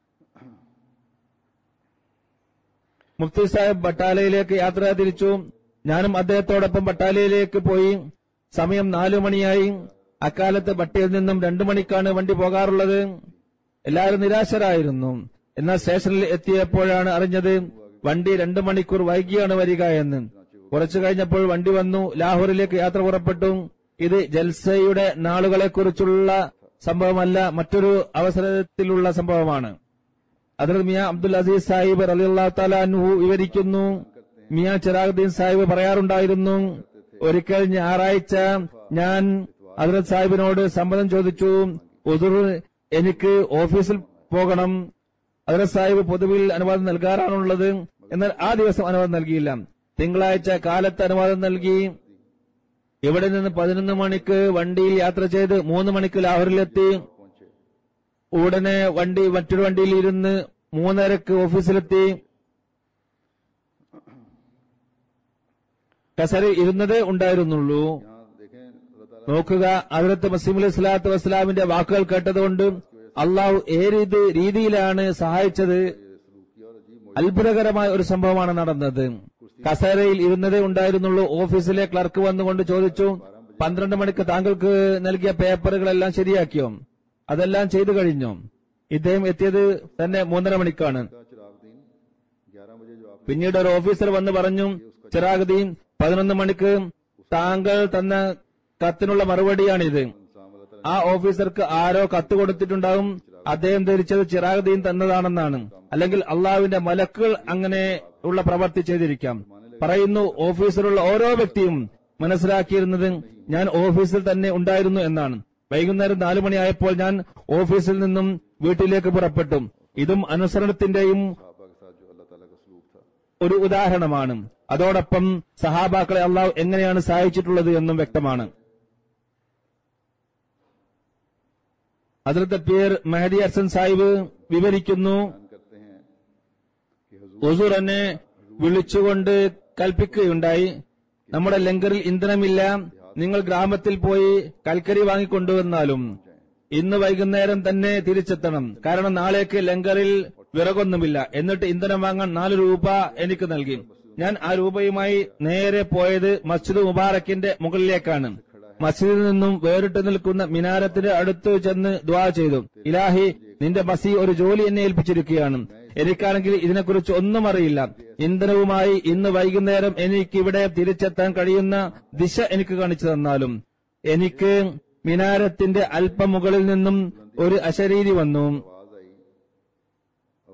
മുഫ്തി സാഹിബ് ബട്ടാലയിലേക്ക് യാത്ര തിരിച്ചു ഞാനും അദ്ദേഹത്തോടൊപ്പം ബട്ടാലയിലേക്ക് പോയി സമയം നാലു മണിയായി അക്കാലത്ത് ബട്ടയിൽ നിന്നും രണ്ടു മണിക്കാണ് വണ്ടി പോകാറുള്ളത് എല്ലാവരും നിരാശരായിരുന്നു എന്നാൽ സ്റ്റേഷനിൽ എത്തിയപ്പോഴാണ് അറിഞ്ഞത് വണ്ടി രണ്ടു മണിക്കൂർ വൈകിയാണ് വരിക എന്ന് കുറച്ചു കഴിഞ്ഞപ്പോൾ വണ്ടി വന്നു ലാഹോറിലേക്ക് യാത്ര പുറപ്പെട്ടു ഇത് ജൽസയുടെ നാളുകളെക്കുറിച്ചുള്ള സംഭവമല്ല മറ്റൊരു അവസരത്തിലുള്ള സംഭവമാണ് അതിൽ മിയ അബ്ദുൽ അസീസ് സാഹിബ് റലിയുള്ള തലാൻഹു വിവരിക്കുന്നു മിയ ചിറാഖുദ്ദീൻ സാഹിബ് പറയാറുണ്ടായിരുന്നു ഒരിക്കൽ ഞായറാഴ്ച ഞാൻ ഹജറത് സാഹിബിനോട് സമ്മതം ചോദിച്ചു ഉദുർ എനിക്ക് ഓഫീസിൽ പോകണം ഹജറത് സാഹിബ് പൊതുവിൽ അനുവാദം നൽകാറാണുള്ളത് എന്നാൽ ആ ദിവസം അനുവാദം നൽകിയില്ല തിങ്കളാഴ്ച കാലത്ത് അനുവാദം നൽകി ഇവിടെ നിന്ന് പതിനൊന്ന് മണിക്ക് വണ്ടിയിൽ യാത്ര ചെയ്ത് മൂന്ന് മണിക്ക് ലാഹോറിലെത്തി पहुंचे ഉടനെ വണ്ടി മറ്റൊരു വണ്ടിയിൽ ഇരുന്ന് മൂന്നരക്ക് ഓഫീസിലെത്തി കസറിൽ ഇരുന്നതേ ഉണ്ടായിരുന്നുള്ളൂ यहाँ देखें अल्लाह ताला നോക്കുക അതിർത്ത് മസീം അലൈഹി സ്വലാത്തു വസ്സലാമിന്റെ വാക്കുകൾ കേട്ടതുകൊണ്ട് അള്ളാഹു ഏത് രീതിയിലാണ് സഹായിച്ചത് ये सलूक किया और अजीब അത്ഭുതകരമായ ഒരു സംഭവമാണ് നടന്നത് കസേരയിൽ ഇരുന്നതേ ഉണ്ടായിരുന്നുള്ളൂ ഓഫീസിലെ ക്ലർക്ക് വന്നുകൊണ്ട് ചോദിച്ചു പന്ത്രണ്ട് മണിക്ക് താങ്കൾക്ക് നൽകിയ പേപ്പറുകളെല്ലാം ശരിയാക്കിയോ അതെല്ലാം ചെയ്തു കഴിഞ്ഞു ഇദ്ദേഹം എത്തിയത് തന്നെ മൂന്നര മണിക്കാണ് का चिराग दिन ग्यारह बजे जो आपने പിന്നീട് ഒരു ഓഫീസർ വന്ന് പറഞ്ഞു ചിറാഗദീൻ പതിനൊന്ന് മണിക്ക് താങ്കൾ തന്ന കത്തിനുള്ള മറുപടിയാണിത് इंसान अल्लाह ताला ആ ഓഫീസർക്ക് ആരോ കത്ത് കൊടുത്തിട്ടുണ്ടാകും അദ്ദേഹം ധരിച്ചത് ചിറാഗദീൻ തന്നതാണെന്നാണ് അല്ലെങ്കിൽ അള്ളാഹുവിന്റെ മലക്കുകൾ അങ്ങനെ ഉള്ള പ്രവർത്തി ചെയ്തിരിക്കാം പറയുന്നു ഓഫീസിലുള്ള ഓരോ വ്യക്തിയും മനസ്സിലാക്കിയിരുന്നത് ഞാൻ ഓഫീസിൽ തന്നെ ഉണ്ടായിരുന്നു എന്നാണ് വൈകുന്നേരം നാലു മണിയായപ്പോൾ ഞാൻ ഓഫീസിൽ നിന്നും വീട്ടിലേക്ക് പുറപ്പെട്ടു ഇതും അനുസരണത്തിന്റെയും सहाबा के साथ जो अल्लाह ताला का सलूक था ഒരു ഉദാഹരണമാണ് അതോടൊപ്പം സഹാബാക്കളെ അള്ളാഹു എങ്ങനെയാണ് സഹായിച്ചിട്ടുള്ളത് എന്നും വ്യക്തമാണ് അതിർത്ത് പീർ മെഹദി ഹസൻ സാഹിബ് വിവരിക്കുന്നു बयान करते हैं कि हजूर ഹുസൂർ എന്നെ വിളിച്ചുകൊണ്ട് കൽപ്പിക്കുകയുണ്ടായി നമ്മുടെ ലങ്കറിൽ ഇന്ധനമില്ല നിങ്ങൾ ഗ്രാമത്തിൽ പോയി കൽക്കരി വാങ്ങിക്കൊണ്ടുവന്നാലും ഇന്ന് വൈകുന്നേരം തന്നെ തിരിച്ചെത്തണം കാരണം നാളേക്ക് ലങ്കറിൽ വിറകൊന്നുമില്ല എന്നിട്ട് ഇന്ധനം വാങ്ങാൻ നാല് രൂപ എനിക്ക് നൽകി ഞാൻ ആ രൂപയുമായി നേരെ പോയത് മസ്ജിദ് മുബാറക്കിന്റെ മുകളിലേക്കാണ് മസ്ജിദിൽ നിന്നും വേറിട്ട് നിൽക്കുന്ന മിനാരത്തിന്റെ അടുത്ത് ചെന്ന് ദ്വാ ചെയ്തു ഇലാഹി നിന്റെ മസി ഒരു ജോലി എന്നെ ഏൽപ്പിച്ചിരിക്കുകയാണ് എനിക്കാണെങ്കിൽ ഇതിനെക്കുറിച്ച് ഒന്നും അറിയില്ല ഇന്ധനവുമായി ഇന്ന് വൈകുന്നേരം എനിക്ക് ഇവിടെ തിരിച്ചെത്താൻ കഴിയുന്ന ദിശ എനിക്ക് കാണിച്ചു തന്നാലും എനിക്ക് മിനാരത്തിന്റെ അല്പം മുകളിൽ നിന്നും ഒരു അശരീരി വന്നു आवाज आई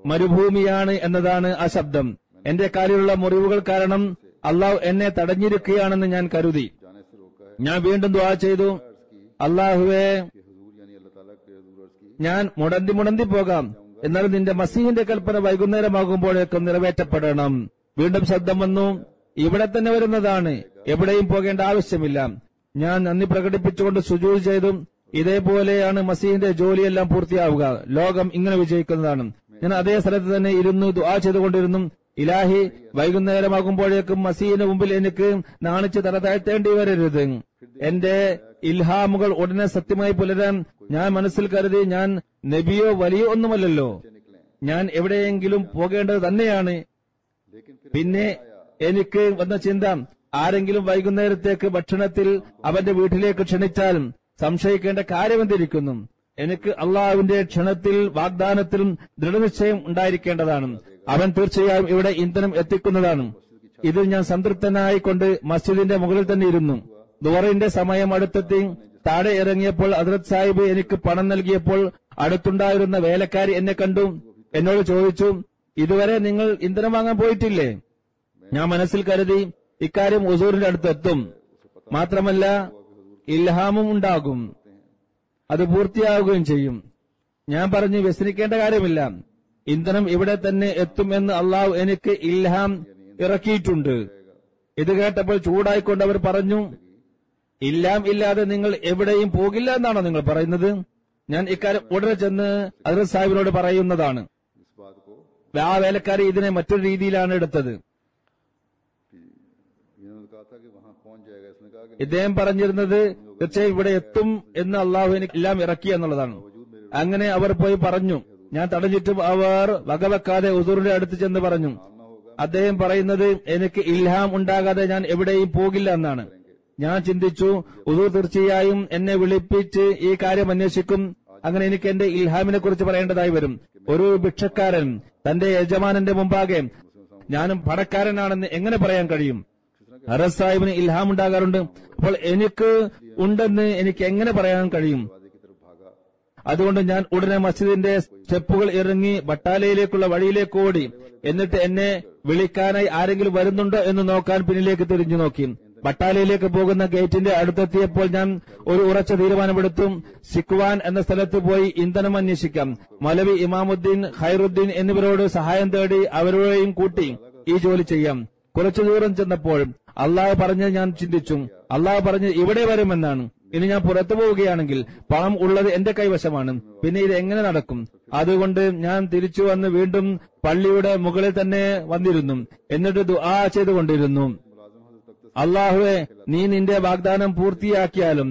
മരുഭൂമിയാണ് എന്നതാണ് ആ ശബ്ദം എന്റെ കാലിലുള്ള മുറിവുകൾ കാരണം അള്ളാഹു എന്നെ തടഞ്ഞിരിക്കുകയാണെന്ന് ഞാൻ കരുതി जाने से रोका है ഞാൻ വീണ്ടും ദുആ ചെയ്തു അള്ളാഹുവെ कि हुजूर यानी अल्लाह ताला के हुजूर अर्ज की ഞാൻ മുടന്തി മുടന്തി പോകാം എന്നാൽ നിന്റെ മസീഹിന്റെ കൽപ്പന വൈകുന്നേരമാകുമ്പോഴേക്കും നിറവേറ്റപ്പെടണം വീണ്ടും ശബ്ദം വന്നു ഇവിടെ തന്നെ വരുന്നതാണ് എവിടെയും പോകേണ്ട ആവശ്യമില്ല ഞാൻ നന്ദി പ്രകടിപ്പിച്ചുകൊണ്ട് സുജൂൽ ചെയ്തു ഇതേപോലെയാണ് മസീഹിന്റെ ജോലിയെല്ലാം പൂർത്തിയാവുക ലോകം ഇങ്ങനെ വിജയിക്കുന്നതാണ് ഞാൻ അതേ സ്ഥലത്ത് തന്നെ ഇരുന്നു ദുആ ചെയ്തുകൊണ്ടിരുന്നു ഇലാഹി വൈകുന്നേരമാകുമ്പോഴേക്കും മസീഹിന് മുമ്പിൽ എനിക്ക് നാണിച്ച് തല താഴ്ത്തേണ്ടി വരരുത് എന്റെ ഇൽഹാമുകൾ ഉടനെ സത്യമായി പുലരാൻ ഞാൻ മനസ്സിൽ കരുതി ഞാൻ നബിയോ വലിയോ ഒന്നുമല്ലല്ലോ ഞാൻ എവിടെയെങ്കിലും പോകേണ്ടത് തന്നെയാണ് लेकिन फिर പിന്നെ എനിക്ക് വന്ന ചിന്ത ആരെങ്കിലും വൈകുന്നേരത്തേക്ക് ഭക്ഷണത്തിൽ അവന്റെ വീട്ടിലേക്ക് ക്ഷണിച്ചാൽ സംശയിക്കേണ്ട കാര്യമെന്തിരിക്കുന്നു എനിക്ക് അള്ളാഹുവിന്റെ ക്ഷണത്തിൽ വാഗ്ദാനത്തിലും ദൃഢനിശ്ചയം ഉണ്ടായിരിക്കേണ്ടതാണ് അവൻ തീർച്ചയായും ഇവിടെ ഇന്ധനം എത്തിക്കുന്നതാണ് ഇതിൽ ഞാൻ സംതൃപ്തനായിക്കൊണ്ട് മസ്ജിദിന്റെ മുകളിൽ തന്നെ ഇരുന്നു ദുവറിന്റെ സമയം അടുത്തെത്തി താഴെ ഇറങ്ങിയപ്പോൾ ഹദ്രത് സാഹിബ് എനിക്ക് പണം നൽകിയപ്പോൾ അടുത്തുണ്ടായിരുന്ന വേലക്കാരി എന്നെ കണ്ടു എന്നോട് ചോദിച്ചു ഇതുവരെ നിങ്ങൾ ഇന്ധനം വാങ്ങാൻ പോയിട്ടില്ലേ ഞാൻ മനസ്സിൽ കരുതി ഇക്കാര്യം ഉസൂറിന്റെ അടുത്തെത്തും മാത്രമല്ല ഇൽഹാമും ഉണ്ടാകും അത് പൂർത്തിയാവുകയും ചെയ്യും ഞാൻ പറഞ്ഞു വ്യസനിക്കേണ്ട കാര്യമില്ല ഇന്ധനം ഇവിടെ തന്നെ എത്തും എന്ന് അള്ളാഹു എനിക്ക് ഇൽഹാം ഇറക്കിയിട്ടുണ്ട് ഇത് കേട്ടപ്പോൾ ചൂടായിക്കൊണ്ട് അവർ പറഞ്ഞു ഇല്ലാം ഇല്ലാതെ നിങ്ങൾ എവിടെയും പോകില്ല എന്നാണോ നിങ്ങൾ പറയുന്നത് ഞാൻ ഇക്കാര്യം ഉടനെ ചെന്ന് ഹദ്രത് സാഹിബിനോട് പറയുന്നതാണ് इस बात को ആ വേലക്കാരി ഇതിനെ മറ്റൊരു രീതിയിലാണ് എടുത്തത് कि इन्होंने कहा था कि वहां पहुंच जाएगा इसने कहा कि ഇദ്ദേഹം പറഞ്ഞിരുന്നത് തീർച്ചയായും ഇവിടെ എത്തും എന്ന് അള്ളാഹു എനിക്ക് എല്ലാം ഇറക്കി എന്നുള്ളതാണ് അങ്ങനെ അവർ പോയി പറഞ്ഞു ഞാൻ തടഞ്ഞിട്ടും അവർ വകവെക്കാതെ ഉസൂറിന്റെ അടുത്ത് ചെന്ന് പറഞ്ഞു അദ്ദേഹം പറയുന്നത് എനിക്ക് ഇൽഹാം ഉണ്ടാകാതെ ഞാൻ എവിടെയും പോകില്ല എന്നാണ് ഞാൻ ചിന്തിച്ചു ഉസൂർ തീർച്ചയായും എന്നെ വിളിപ്പിച്ച് ഈ കാര്യം അന്വേഷിക്കും അങ്ങനെ എനിക്ക് എന്റെ ഇൽഹാമിനെ കുറിച്ച് പറയേണ്ടതായി വരും ഒരു ഭിക്ഷക്കാരൻ തന്റെ യജമാനന്റെ മുമ്പാകെ ഞാനും പണക്കാരനാണെന്ന് എങ്ങനെ പറയാൻ കഴിയും അറസ് സാഹിബിന് ഇൽഹാം ഉണ്ടാകാറുണ്ട് അപ്പോൾ എനിക്ക് ഉണ്ടെന്ന് എനിക്ക് എങ്ങനെ പറയാൻ കഴിയും वादे की तरफ भागा അതുകൊണ്ട് ഞാൻ ഉടനെ മസ്ജിദിന്റെ സ്റ്റെപ്പുകൾ ഇറങ്ങി ബട്ടാലയിലേക്കുള്ള വഴിയിലേക്ക് ഓടി എന്നിട്ട് എന്നെ വിളിക്കാനായി ആരെങ്കിലും വരുന്നുണ്ടോ എന്ന് നോക്കാൻ പിന്നിലേക്ക് തിരിഞ്ഞു നോക്കി ബട്ടാലയിലേക്ക് പോകുന്ന ഗേറ്റിന്റെ അടുത്തെത്തിയപ്പോൾ ഞാൻ ഒരു ഉറച്ച തീരുമാനമെടുത്തു സിക്വാൻ എന്ന സ്ഥലത്ത് പോയി ഇന്ധനം അന്വേഷിക്കാം മൗലവി ഇമാമുദ്ദീൻ ഖൈറുദ്ദീൻ എന്നിവരോട് സഹായം തേടി അവരോടെയും കൂട്ടി ഈ ജോലി ചെയ്യാം കുറച്ചു ദൂരം ചെന്നപ്പോൾ അള്ളാഹ് പറഞ്ഞ് ഞാൻ ചിന്തിച്ചു അള്ളാഹ് പറഞ്ഞ് ഇവിടെ വരുമെന്നാണ് ഇനി ഞാൻ പുറത്തു പോവുകയാണെങ്കിൽ പണം ഉള്ളത് എന്റെ കൈവശമാണ് പിന്നെ ഇത് എങ്ങനെ നടക്കും അതുകൊണ്ട് ഞാൻ തിരിച്ചു വന്ന് വീണ്ടും പള്ളിയുടെ മുകളിൽ തന്നെ വന്നിരുന്നു എന്നിട്ട് ദുആ ചെയ്തുകൊണ്ടിരുന്നു അള്ളാഹുവെ നീ നിന്റെ വാഗ്ദാനം പൂർത്തിയാക്കിയാലും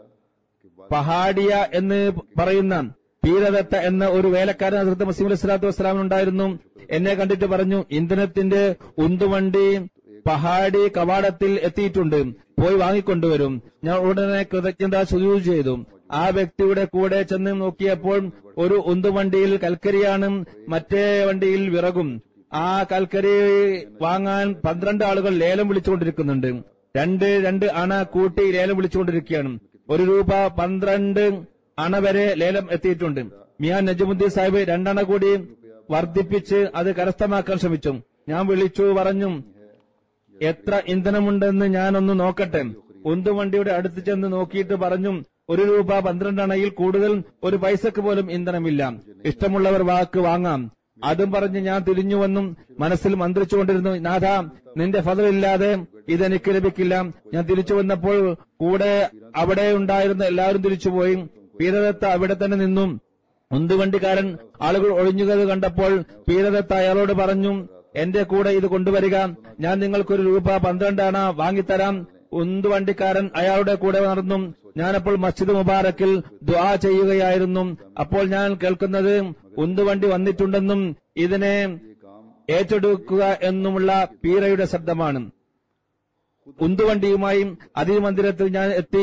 പഹാഡിയ എന്ന് പറയുന്ന പീരദത്ത എന്ന ഒരു വേലക്കാരൻ ഹസ്രത്ത് മസീം അലൈഹി സ്വലാത്തു വസ്സലാമിനുണ്ടായിരുന്നു എന്നെ കണ്ടിട്ട് പറഞ്ഞു ഇന്ധനത്തിന്റെ ഉന്തുവണ്ടി പഹാഡി കവാടത്തിൽ എത്തിയിട്ടുണ്ട് പോയി വാങ്ങിക്കൊണ്ടുവരും ഞാൻ ഉടനെ കൃതജ്ഞത സുജൂ ചെയ്തു ആ വ്യക്തിയുടെ കൂടെ ചെന്ന് നോക്കിയപ്പോൾ ഒരു ഉന്തുവണ്ടിയിൽ കൽക്കരിയാണ് മറ്റേ വണ്ടിയിൽ വിറകും ആ കൽക്കരി വാങ്ങാൻ പന്ത്രണ്ട് ആളുകൾ ലേലം വിളിച്ചുകൊണ്ടിരിക്കുന്നുണ്ട് രണ്ട് രണ്ട് അണ കൂട്ടി ലേലം വിളിച്ചുകൊണ്ടിരിക്കുകയാണ് ഒരു രൂപ പന്ത്രണ്ട് അണ വരെ ലേലം എത്തിയിട്ടുണ്ട് മിയാൻ നജമുദ്ദീൻ സാഹിബ് രണ്ടണ കൂടി വർദ്ധിപ്പിച്ച് അത് കരസ്ഥമാക്കാൻ ശ്രമിച്ചു ഞാൻ വിളിച്ചു പറഞ്ഞു എത്ര ഇന്ധനമുണ്ടെന്ന് ഞാനൊന്ന് നോക്കട്ടെ ഉന്തുവണ്ടിയുടെ അടുത്ത് ചെന്ന് നോക്കിയിട്ട് പറഞ്ഞു ഒരു രൂപ പന്ത്രണ്ട് അണയിൽ കൂടുതൽ ഒരു പൈസക്ക് പോലും ഇന്ധനമില്ല ഇഷ്ടമുള്ളവർ വാക്ക് വാങ്ങാം അതും പറഞ്ഞ് ഞാൻ തിരിഞ്ഞുവന്നും മനസ്സിൽ മന്ത്രിച്ചുകൊണ്ടിരുന്നു നാഥ നിന്റെ ഫലമില്ലാതെ ഇതെനിക്ക് ലഭിക്കില്ല ഞാൻ തിരിച്ചു വന്നപ്പോൾ കൂടെ അവിടെ ഉണ്ടായിരുന്ന എല്ലാവരും തിരിച്ചുപോയി പീരദത്ത അവിടെ തന്നെ നിന്നു ഉന്തുവണ്ടിക്കാരൻ ആളുകൾ ഒഴിഞ്ഞുകത് കണ്ടപ്പോൾ പീരദത്ത അയാളോട് പറഞ്ഞു എന്റെ കൂടെ ഇത് കൊണ്ടുവരിക ഞാൻ നിങ്ങൾക്കൊരു രൂപ പന്ത്രണ്ടാണ് വാങ്ങിത്തരാം ഉന്തുവണ്ടിക്കാരൻ അയാളുടെ കൂടെ നടന്നു ഞാനപ്പോൾ മസ്ജിദ് മുബാറക്കിൽ ദുആ ചെയ്യുകയായിരുന്നു അപ്പോൾ ഞാൻ കേൾക്കുന്നത് ഉന്തുവണ്ടി വന്നിട്ടുണ്ടെന്നും ഇതിനെ ഏറ്റെടുക്കുക എന്നുമുള്ള പീരയുടെ ശബ്ദമാണ് ഉന്തുവണ്ടിയുമായും അതിമന്ദിരത്തിൽ ഞാൻ എത്തി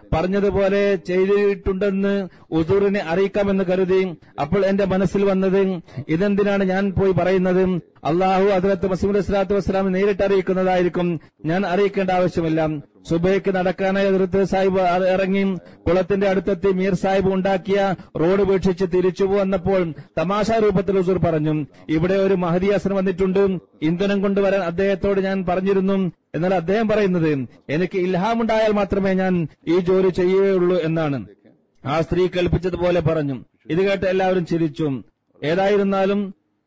പറഞ്ഞതുപോലെ ചെയ്തിട്ടുണ്ടെന്ന് ഉസൂറിനെ അറിയിക്കാമെന്ന് കരുതി അപ്പോൾ എന്റെ മനസ്സിൽ വന്നത് ഇതെന്തിനാണ് ഞാൻ പോയി പറയുന്നത് അള്ളാഹു അതിലത്ത് മസീമുൽ ഇസ്ലാത്തു വസ്സലാം നേരിട്ട് അറിയിക്കുന്നതായിരിക്കും ഞാൻ അറിയിക്കേണ്ട ആവശ്യമില്ല സുബൈക്ക് നടക്കാനായി അതിർത്ത് സാഹിബ് ഇറങ്ങി കുളത്തിന്റെ അടുത്തെത്തി മീർ സാഹിബ് ഉണ്ടാക്കിയ റോഡ് വീക്ഷിച്ച് തിരിച്ചു വന്നപ്പോൾ തമാശ രൂപത്തിൽ ഉസൂർ പറഞ്ഞു ഇവിടെ ഒരു മഹദിയാസൻ വന്നിട്ടുണ്ട് ഇന്ധനം കൊണ്ടുവരാൻ അദ്ദേഹത്തോട് ഞാൻ പറഞ്ഞിരുന്നു എന്നാൽ അദ്ദേഹം പറയുന്നത് എനിക്ക് ഇൽഹാമുണ്ടായാൽ മാത്രമേ ഞാൻ ഈ ജോലി ചെയ്യുകയുള്ളൂ എന്നാണ് ആ സ്ത്രീ കൽപ്പിച്ചതുപോലെ പറഞ്ഞു ഇത് കേട്ട് എല്ലാവരും ചിരിച്ചു ഏതായിരുന്നാലും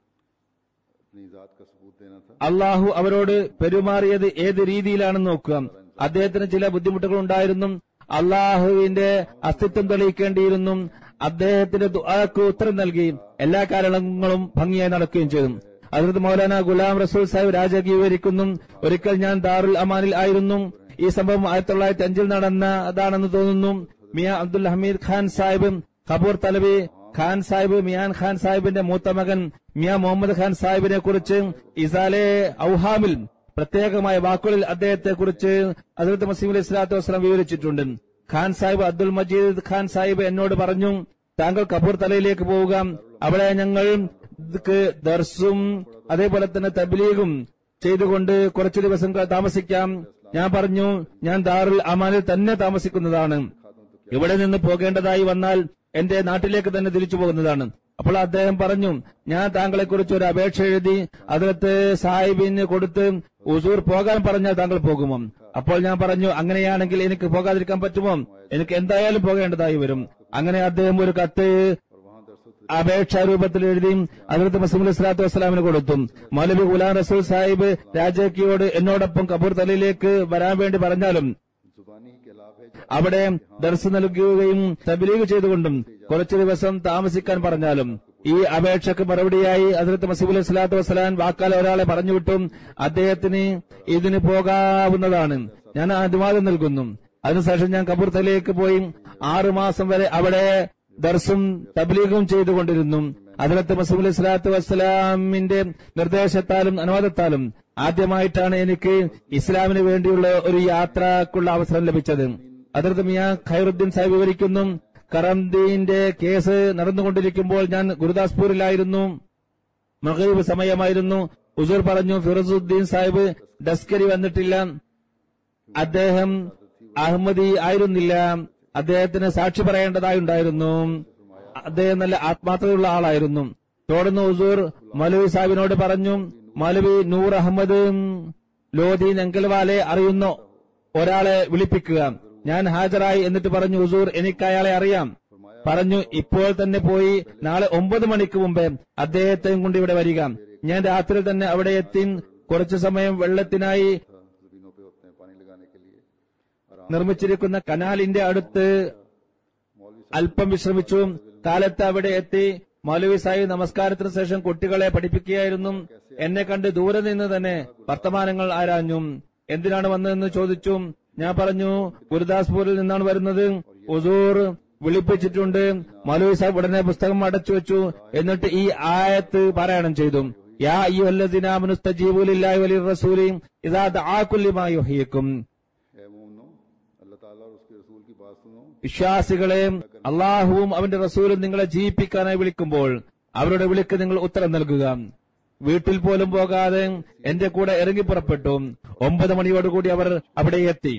अपनी जात का सबूत देना था അള്ളാഹു അവരോട് പെരുമാറിയത് ഏത് രീതിയിലാണെന്ന് നോക്കുക അദ്ദേഹത്തിന് ചില ബുദ്ധിമുട്ടുകൾ ഉണ്ടായിരുന്നു അള്ളാഹുവിന്റെ അസ്തിത്വം തെളിയിക്കേണ്ടിയിരുന്നു അദ്ദേഹത്തിന്റെ ദുആക്ക് ഉത്തരം നൽകി എല്ലാ കാരണങ്ങളും ഭംഗിയായി നടക്കുകയും ചെയ്തു അതിർത്ത് മൗലാന ഗുലാം റസൂൽ സാഹിബ് രാജകീയ വിവരിക്കുന്നു ഒരിക്കൽ ഞാൻ ദാറുൽ അമാനിൽ ആയിരുന്നു ഈ സംഭവം ആയിരത്തി തൊള്ളായിരത്തി അഞ്ചിൽ നടന്നതാണെന്ന് തോന്നുന്നു മിയ അബ്ദുൽ ഹമീദ് ഖാൻ സാഹിബ് ഖബൂർ തലവി ഖാൻ സാഹിബ് മിയാൻ ഖാൻ സാഹിബിന്റെ മൂത്ത മകൻ മിയ മുഹമ്മദ് ഖാൻ സാഹിബിനെ കുറിച്ച് ഇസാലെ ഔഹാമിൽ പ്രത്യേകമായ വാക്കുകളിൽ അദ്ദേഹത്തെ കുറിച്ച് അതിർത്ത് മസീം അലൈഹി സ്വലാത്തു വസ്സലാം വിവരിച്ചിട്ടുണ്ട് ഖാൻ സാഹിബ് അബ്ദുൽ മജീദ് ഖാൻ സാഹിബ് എന്നോട് പറഞ്ഞു താങ്കൾ കപൂർ തലയിലേക്ക് പോവുക അവിടെ ഞങ്ങൾ ദർസും അതേപോലെ തന്നെ തബ്ലീഗും ചെയ്തുകൊണ്ട് കുറച്ചു ദിവസം താമസിക്കാം ഞാൻ പറഞ്ഞു ഞാൻ ദാറുൽ അമാനിൽ തന്നെ താമസിക്കുന്നതാണ് ഇവിടെ നിന്ന് പോകേണ്ടതായി വന്നാൽ എന്റെ നാട്ടിലേക്ക് തന്നെ തിരിച്ചു പോകുന്നതാണ് അപ്പോൾ അദ്ദേഹം പറഞ്ഞു ഞാൻ താങ്കളെ കുറിച്ച് ഒരു അപേക്ഷ എഴുതി അതിലത്ത് സാഹിബിന് കൊടുത്ത് ഉസൂർ പോകാൻ പറഞ്ഞാൽ താങ്കൾ പോകുമോ അപ്പോൾ ഞാൻ പറഞ്ഞു അങ്ങനെയാണെങ്കിൽ എനിക്ക് പോകാതിരിക്കാൻ പറ്റുമോ എനിക്ക് എന്തായാലും പോകേണ്ടതായി വരും അങ്ങനെ അദ്ദേഹം ഒരു കത്ത് അപേക്ഷാ രൂപത്തിൽ എഴുതി അതിർത്ത് മസീം ഇസ്ലാത്തു വസ്സലാമിന് കൊടുത്തു മൗലവി ഗുലാം റസൂൽ സാഹിബ് രാജാക്കിയോട് എന്നോടൊപ്പം കപൂർ തലയിലേക്ക് വരാൻ വേണ്ടി പറഞ്ഞാലും जुबानी के लाभ है അവിടെ ദർശ നൽകുകയും തബലീഗ് ചെയ്തുകൊണ്ടും കുറച്ചു ദിവസം താമസിക്കാൻ പറഞ്ഞാലും ഈ അപേക്ഷക്ക് മറുപടിയായി അതിർത്ത് മസീബുൽ സ്വലാത്തു വസ്സലാൻ വാക്കാൽ ഒരാളെ പറഞ്ഞുവിട്ടു അദ്ദേഹത്തിന് ഇതിന് പോകാവുന്നതാണ് ഞാൻ അനുവാദം നൽകുന്നു അതിനുശേഷം ഞാൻ കബൂർ തലയിലേക്ക് പോയി ആറുമാസം വരെ അവിടെ ദർസും തബ്ലീഗും ചെയ്തുകൊണ്ടിരുന്നു അതിലത്ത് മസൂൽ ഇസ്ലാത്തു വസ്സലാമിന്റെ നിർദ്ദേശത്താലും അനുവാദത്താലും ആദ്യമായിട്ടാണ് എനിക്ക് ഇസ്ലാമിന് വേണ്ടിയുള്ള ഒരു യാത്രക്കുള്ള അവസരം ലഭിച്ചത് അതിർത്ത് മിയ ഖൈറുദ്ദീൻ സാഹിബ് വിവരിക്കുന്നു കറംദീന്റെ കേസ് നടന്നുകൊണ്ടിരിക്കുമ്പോൾ ഞാൻ ഗുരുദാസ്പൂരിലായിരുന്നു മഹീബ് സമയമായിരുന്നു ഉസൂർ പറഞ്ഞു ഫിറസുദ്ദീൻ സാഹിബ് ഡസ്കരി വന്നിട്ടില്ല അദ്ദേഹം അഹമ്മദി ആയിരുന്നില്ല അദ്ദേഹത്തിന് സാക്ഷി പറയേണ്ടതായുണ്ടായിരുന്നു അദ്ദേഹം നല്ല ആത്മാർത്ഥതയുള്ള ആളായിരുന്നു തുടർന്ന് ഉസൂർ മൗലവി സാഹിബിനോട് പറഞ്ഞു മൗലവി നൂർ അഹമ്മദ് ലോധി നങ്കൽവാലെ അറിയുന്ന ഒരാളെ വിളിപ്പിക്കുക ഞാൻ ഹാജരായി എന്നിട്ട് പറഞ്ഞു ഉസൂർ എനിക്ക് അയാളെ അറിയാം പറഞ്ഞു ഇപ്പോൾ തന്നെ പോയി നാളെ ഒമ്പത് മണിക്ക് മുമ്പേ അദ്ദേഹത്തെയും കൊണ്ട് ഇവിടെ വരിക ഞാൻ രാത്രി തന്നെ അവിടെ എത്തി കുറച്ചു സമയം വെള്ളത്തിനായി जमीनों पे होते हैं पानी लगाने के लिए നിർമ്മിച്ചിരിക്കുന്ന കനാലിന്റെ അടുത്ത് അല്പം വിശ്രമിച്ചു കാലത്ത് അവിടെ എത്തി മൗലവി സാഹിബ് നമസ്കാരത്തിന് ശേഷം കുട്ടികളെ പഠിപ്പിക്കുകയായിരുന്നു എന്നെ കണ്ട് ദൂരെ നിന്ന് തന്നെ വർത്തമാനങ്ങൾ ആരാഞ്ഞു എന്തിനാണ് വന്നതെന്ന് ചോദിച്ചു ഞാൻ പറഞ്ഞു ഗുരുദാസ്പൂരിൽ നിന്നാണ് വരുന്നത് ഉസൂർ വിളിപ്പിച്ചിട്ടുണ്ട് മൗലവി സാഹിബ് ഉടനെ പുസ്തകം അടച്ചു വെച്ചു എന്നിട്ട് ഈ ആയത്ത് പാരായണം ചെയ്തു യാ അയ്യുഹല്ലദിനാമനുസ്തജീബുലില്ലാഹി വലിർ റസൂലി ഇദാ ദആകുൽ ലിമാ യുഹ്യിക്കും है मोमनो अल्लाह ताला और उसके रसूल की बात सुनो വിശ്വാസികളെ അള്ളാഹുവും അവന്റെ റസൂലും നിങ്ങളെ ജീവിപ്പിക്കാനായി വിളിക്കുമ്പോൾ അവരുടെ വിളിക്ക് നിങ്ങൾ ഉത്തരം നൽകുക വീട്ടിൽ പോലും പോകാതെ എന്റെ കൂടെ ഇറങ്ങി പുറപ്പെട്ടു ഒമ്പത് മണിയോടുകൂടി അവർ അവിടെ എത്തി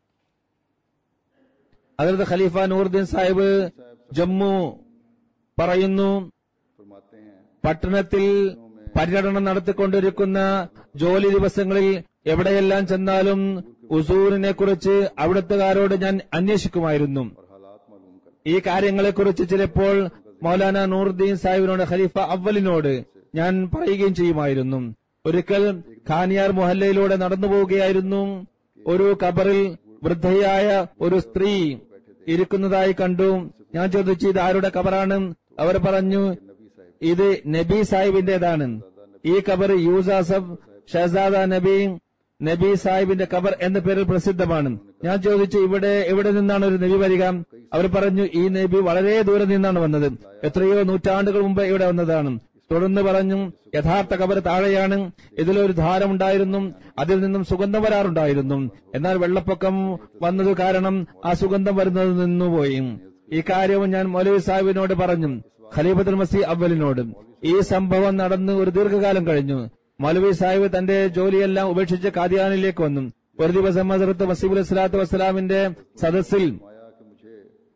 അതിലത്ത് ഖലീഫ നൂറുദ്ദീൻ സാഹിബ് ജമ്മു പറയുന്നു फरमाते हैं പട്ടണത്തിൽ പര്യടനം നടത്തിക്കൊണ്ടിരിക്കുന്ന ജോലി ദിവസങ്ങളിൽ എവിടെയെല്ലാം ചെന്നാലും ഉസൂറിനെ കുറിച്ച് അവിടുത്തുകാരോട് ഞാൻ അന്വേഷിക്കുമായിരുന്നു और हालात मालूम कर ഈ കാര്യങ്ങളെക്കുറിച്ച് ചിലപ്പോൾ മൗലാന നൂറുദ്ദീൻ സാഹിബിനോട് ഖലീഫ അവലിനോട് ഞാൻ പറയുകയും ചെയ്യുമായിരുന്നു ഒരിക്കൽ ഖാനിയാർ മുഹല്ലയിലൂടെ നടന്നു പോവുകയായിരുന്നു ഒരു കബറിൽ വൃദ്ധയായ ഒരു സ്ത്രീ ഇരിക്കുന്നതായി കണ്ടു ഞാൻ ചോദിച്ചു ഇത് ആരുടെ കബറാണ് അവർ പറഞ്ഞു ഇത് നബി സാഹിബിന്റേതാണ് ഈ കബർ യൂസാസഫ് ഷഹസാദ നബി നബി സാഹിബിന്റെ കബർ എന്ന പേരിൽ പ്രസിദ്ധമാണ് ഞാൻ ചോദിച്ചു ഇവിടെ എവിടെ നിന്നാണ് ഒരു നബി വരിക അവർ പറഞ്ഞു ഈ നബി വളരെ ദൂരെ നിന്നാണ് വന്നത് എത്രയോ നൂറ്റാണ്ടുകൾ മുമ്പ് ഇവിടെ വന്നതാണ് തുടർന്ന് പറഞ്ഞു യഥാർത്ഥ കബർ താഴെയാണ് ഇതിലൊരു ദ്വാരമുണ്ടായിരുന്നു അതിൽ നിന്നും സുഗന്ധം വരാറുണ്ടായിരുന്നു എന്നാൽ വെള്ളപ്പൊക്കം വന്നത് കാരണം ആ സുഗന്ധം വരുന്നത് നിന്നുപോയി ഈ കാര്യവും ഞാൻ മൗലവി സാഹിബിനോട് പറഞ്ഞു ഖലീഫത്തുൽ മസി അവലിനോട് ഈ സംഭവം നടന്ന് ഒരു ദീർഘകാലം കഴിഞ്ഞു മൗലവി സാഹിബ് തന്റെ ജോലിയെല്ലാം ഉപേക്ഷിച്ച് കാദിയാനിലേക്ക് വന്നു ഒരു ദിവസം ഹസരത്ത് മസീബുൽ സ്വലാത്തു വസ്സലാമിന്റെ സദസ്സിൽ माया कि मुझे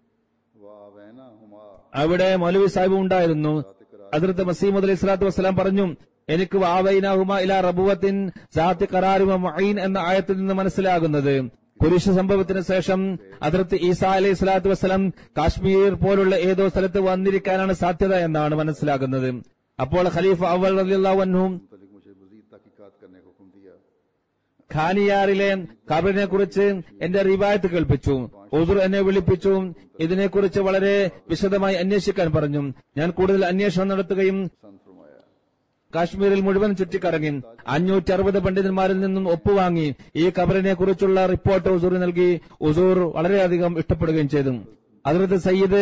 वावैना हुमा അവിടെ മൗലവി സാഹിബ് ഉണ്ടായിരുന്നു അതിർത്ത് മസീമുദ് അലൈഹി സ്വലാത്തു വസ്സലാം പറഞ്ഞു എനിക്ക് വാവൈനാഹുമ ഇല റബുവത്തിൻ സാത്തി കറാരുമ മൊയ്ൻ എന്ന ആയത്തിൽ നിന്ന് മനസ്സിലാകുന്നത് കുരിശ് സംഭവത്തിന് ശേഷം അതിർത്ത് ഈസാ അലൈഹി സ്വലാത്തു വസ്സലാം കാശ്മീർ പോലുള്ള ഏതോ സ്ഥലത്ത് വന്നിരിക്കാനാണ് സാധ്യത എന്നാണ് മനസ്സിലാകുന്നത് അപ്പോൾ ഖലീഫ അവൽ റളിയല്ലാഹു അൻഹും मुतलिक मुझे मजीद तहकीकात करने का हुक्म दिया ഖാനിയാറിലെ ഖബറിനെ കുറിച്ച് എന്റെ റിവായത്ത് കേൾപ്പിച്ചു ഉദുർ എന്നെ വിളിപ്പിച്ചു ഇതിനെക്കുറിച്ച് വളരെ വിശദമായി അന്വേഷിക്കാൻ പറഞ്ഞു ഞാൻ കൂടുതൽ അന്വേഷണം നടത്തുകയും सन फरमाया കാശ്മീരിൽ മുഴുവൻ ചുറ്റിക്കറങ്ങി അഞ്ഞൂറ്റി അറുപത് പണ്ഡിതന്മാരിൽ നിന്നും ഒപ്പുവാങ്ങി ഈ ഖബറിനെ കുറിച്ചുള്ള റിപ്പോർട്ട് ഉസൂർ നൽകി ഉസൂർ വളരെയധികം ഇഷ്ടപ്പെടുകയും ചെയ്തു അതിർത്ത് സയ്യിദ്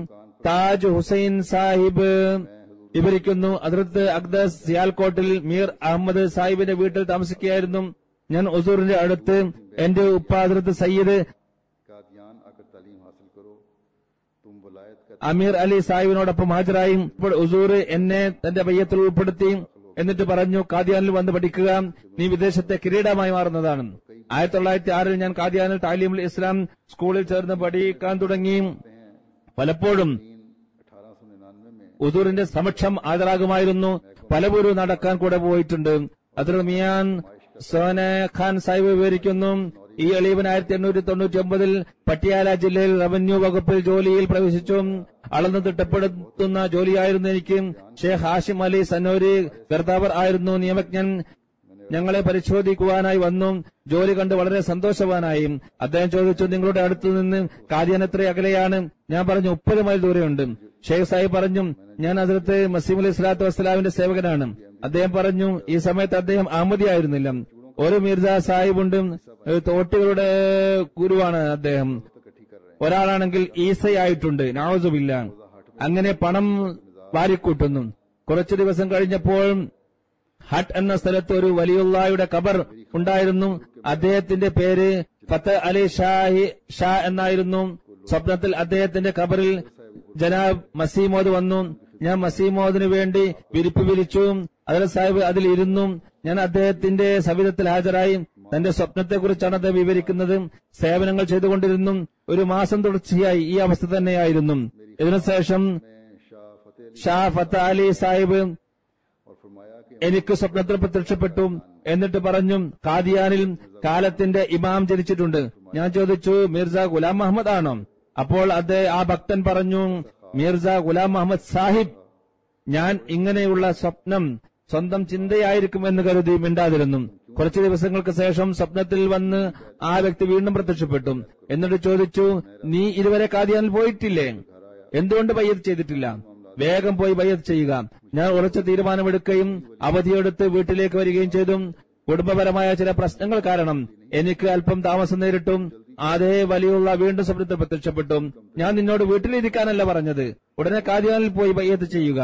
താജ് ഹുസൈൻ സാഹിബ് വിവരിക്കുന്നു അതിർത്ത് അക്ദസ് സിയാൽകോട്ടിൽ മീർ അഹമ്മദ് സാഹിബിന്റെ വീട്ടിൽ താമസിക്കുകയായിരുന്നു ഞാൻ ഉസൂറിന്റെ അടുത്ത് എന്റെ ഉപ്പ അതിർത്ത് സയ്യിദ് कादियान आकर तालीम हासिल करो तुम वलायत का അമീർ അലി സാഹിബിനോടൊപ്പം ഹാജരായി ഇപ്പോൾ ഉസൂർ എന്നെ തന്റെ പയ്യത്തിൽ ഉൾപ്പെടുത്തി എന്നിട്ട് പറഞ്ഞു കാദിയാനിൽ വന്ന് പഠിക്കുക നീ വിദേശത്തെ കിരീടമായി മാറുന്നതാണ് ആയിരത്തി തൊള്ളായിരത്തി ആറിൽ ഞാൻ കാദിയാനിൽ താലീമുൽ ഇസ്ലാം സ്കൂളിൽ ചേർന്ന് പഠിക്കാൻ തുടങ്ങി പലപ്പോഴും अठारह सौ निन्यानवे में ഉസൂറിന്റെ സമക്ഷം ഹാജരാകുമായിരുന്നു പലപൂരും നടക്കാൻ കൂടെ പോയിട്ടുണ്ട് അതിൽ മിയാൻ സോന ഖാൻ സാഹിബ് വിവരിക്കുന്നു ഈ എളീവൻ ആയിരത്തി എണ്ണൂറ്റി തൊണ്ണൂറ്റി ഒമ്പതിൽ പട്ടിയാല ജില്ലയിൽ റവന്യൂ വകുപ്പിൽ ജോലിയിൽ പ്രവേശിച്ചു അളന്ന് തിട്ടപ്പെടുത്തുന്ന ജോലിയായിരുന്നു എനിക്ക് ഷേഖ് ഹാഷിം അലി സന്നോരി ഗർദാവർ ആയിരുന്നു നിയമജ്ഞൻ ഞങ്ങളെ പരിശോധിക്കുവാനായി വന്നു ജോലി കണ്ട് വളരെ സന്തോഷവാനായി അദ്ദേഹം ചോദിച്ചു നിങ്ങളുടെ അടുത്തു നിന്ന് കാദ്യാൻ എത്ര അകലെയാണ് ഞാൻ പറഞ്ഞു മുപ്പത് മൈൽ ദൂരെയുണ്ട് ഷെയ്ഖ് സാഹിബ് പറഞ്ഞു ഞാൻ അതിർത്ത് മസീം അലി സ്വലാത്തു വസ്സലാമിന്റെ സേവകനാണ് അദ്ദേഹം പറഞ്ഞു ഈ സമയത്ത് അദ്ദേഹം അഹമ്മദിയായിരുന്നില്ല ഒരു മിർജ സാഹിബുണ്ട് ഏഹ് തോട്ടികളുടെ ഗുരുവാണ് അദ്ദേഹം इकट्ठी कर रहे ഒരാളാണെങ്കിൽ ഈസയായിട്ടുണ്ട് നാവസുമില്ല അങ്ങനെ പണം വാരിക്കൂട്ടുന്നു കുറച്ചു ദിവസം കഴിഞ്ഞപ്പോൾ ഹട്ട് എന്ന സ്ഥലത്ത് ഒരു വലിയുള്ളായുടെ ഖബർ ഉണ്ടായിരുന്നു അദ്ദേഹത്തിന്റെ പേര് ഫത്ത് അലി ഷാഹി ഷാ എന്നായിരുന്നു സ്വപ്നത്തിൽ അദ്ദേഹത്തിന്റെ ഖബറിൽ ജനാബ് മസീമോദ് വന്നു ഞാൻ മസീമോദിന് വേണ്ടി വിരിപ്പ് വിരിച്ചു അതിൽ സാഹിബ് അതിൽ ഇരുന്നു ഞാൻ അദ്ദേഹത്തിന്റെ സവിധത്തിൽ ഹാജരായി തന്റെ സ്വപ്നത്തെക്കുറിച്ചാണ് അദ്ദേഹം വിവരിക്കുന്നത് സേവനങ്ങൾ ചെയ്തുകൊണ്ടിരുന്നു ഒരു മാസം തുടർച്ചയായി ഈ അവസ്ഥ തന്നെയായിരുന്നു ഇതിനുശേഷം हैं शाह फतेह अली ഷാ ഫത്ത അലി സാഹിബ് और फरमाया कि എനിക്ക് സ്വപ്നത്തിൽ പ്രത്യക്ഷപ്പെട്ടു എന്നിട്ട് പറഞ്ഞു കാദിയാനിൽ കാലത്തിന്റെ ഇമാം ജനിച്ചിട്ടുണ്ട് ഞാൻ ചോദിച്ചു മിർസ ഗുലാം മുഹമ്മദ് ആണോ അപ്പോൾ അദ്ദേഹം ആ ഭക്തൻ പറഞ്ഞു മിർസ ഗുലാം മുഹമ്മദ് സാഹിബ് ഞാൻ ഇങ്ങനെയുള്ള സ്വപ്നം സ്വന്തം ചിന്തയായിരിക്കുമെന്ന് കരുതി മിണ്ടാതിരുന്നു കുറച്ചു ദിവസങ്ങൾക്ക് ശേഷം സ്വപ്നത്തിൽ വന്ന് ആ വ്യക്തി വീണ്ടും പ്രത്യക്ഷപ്പെട്ടു എന്നിട്ട് ചോദിച്ചു നീ ഇതുവരെ കാദിയാനിൽ പോയിട്ടില്ലേ എന്തുകൊണ്ട് ബയ്യത്ത് ചെയ്തിട്ടില്ല വേഗം പോയി ബയ്യത്ത് ചെയ്യുക ഞാൻ ഉറച്ച തീരുമാനമെടുക്കുകയും അവധിയെടുത്ത് വീട്ടിലേക്ക് വരികയും ചെയ്തു കുടുംബപരമായ ചില പ്രശ്നങ്ങൾ കാരണം എനിക്ക് അല്പം താമസം നേരിട്ടും അതേ വലിയുള്ള വീണ്ടും സ്വപ്നത്തിൽ പ്രത്യക്ഷപ്പെട്ടു ഞാൻ നിന്നോട് വീട്ടിലിരിക്കാനല്ല പറഞ്ഞത് ഉടനെ കാദിയാനിൽ പോയി ബയ്യത്ത് ചെയ്യുക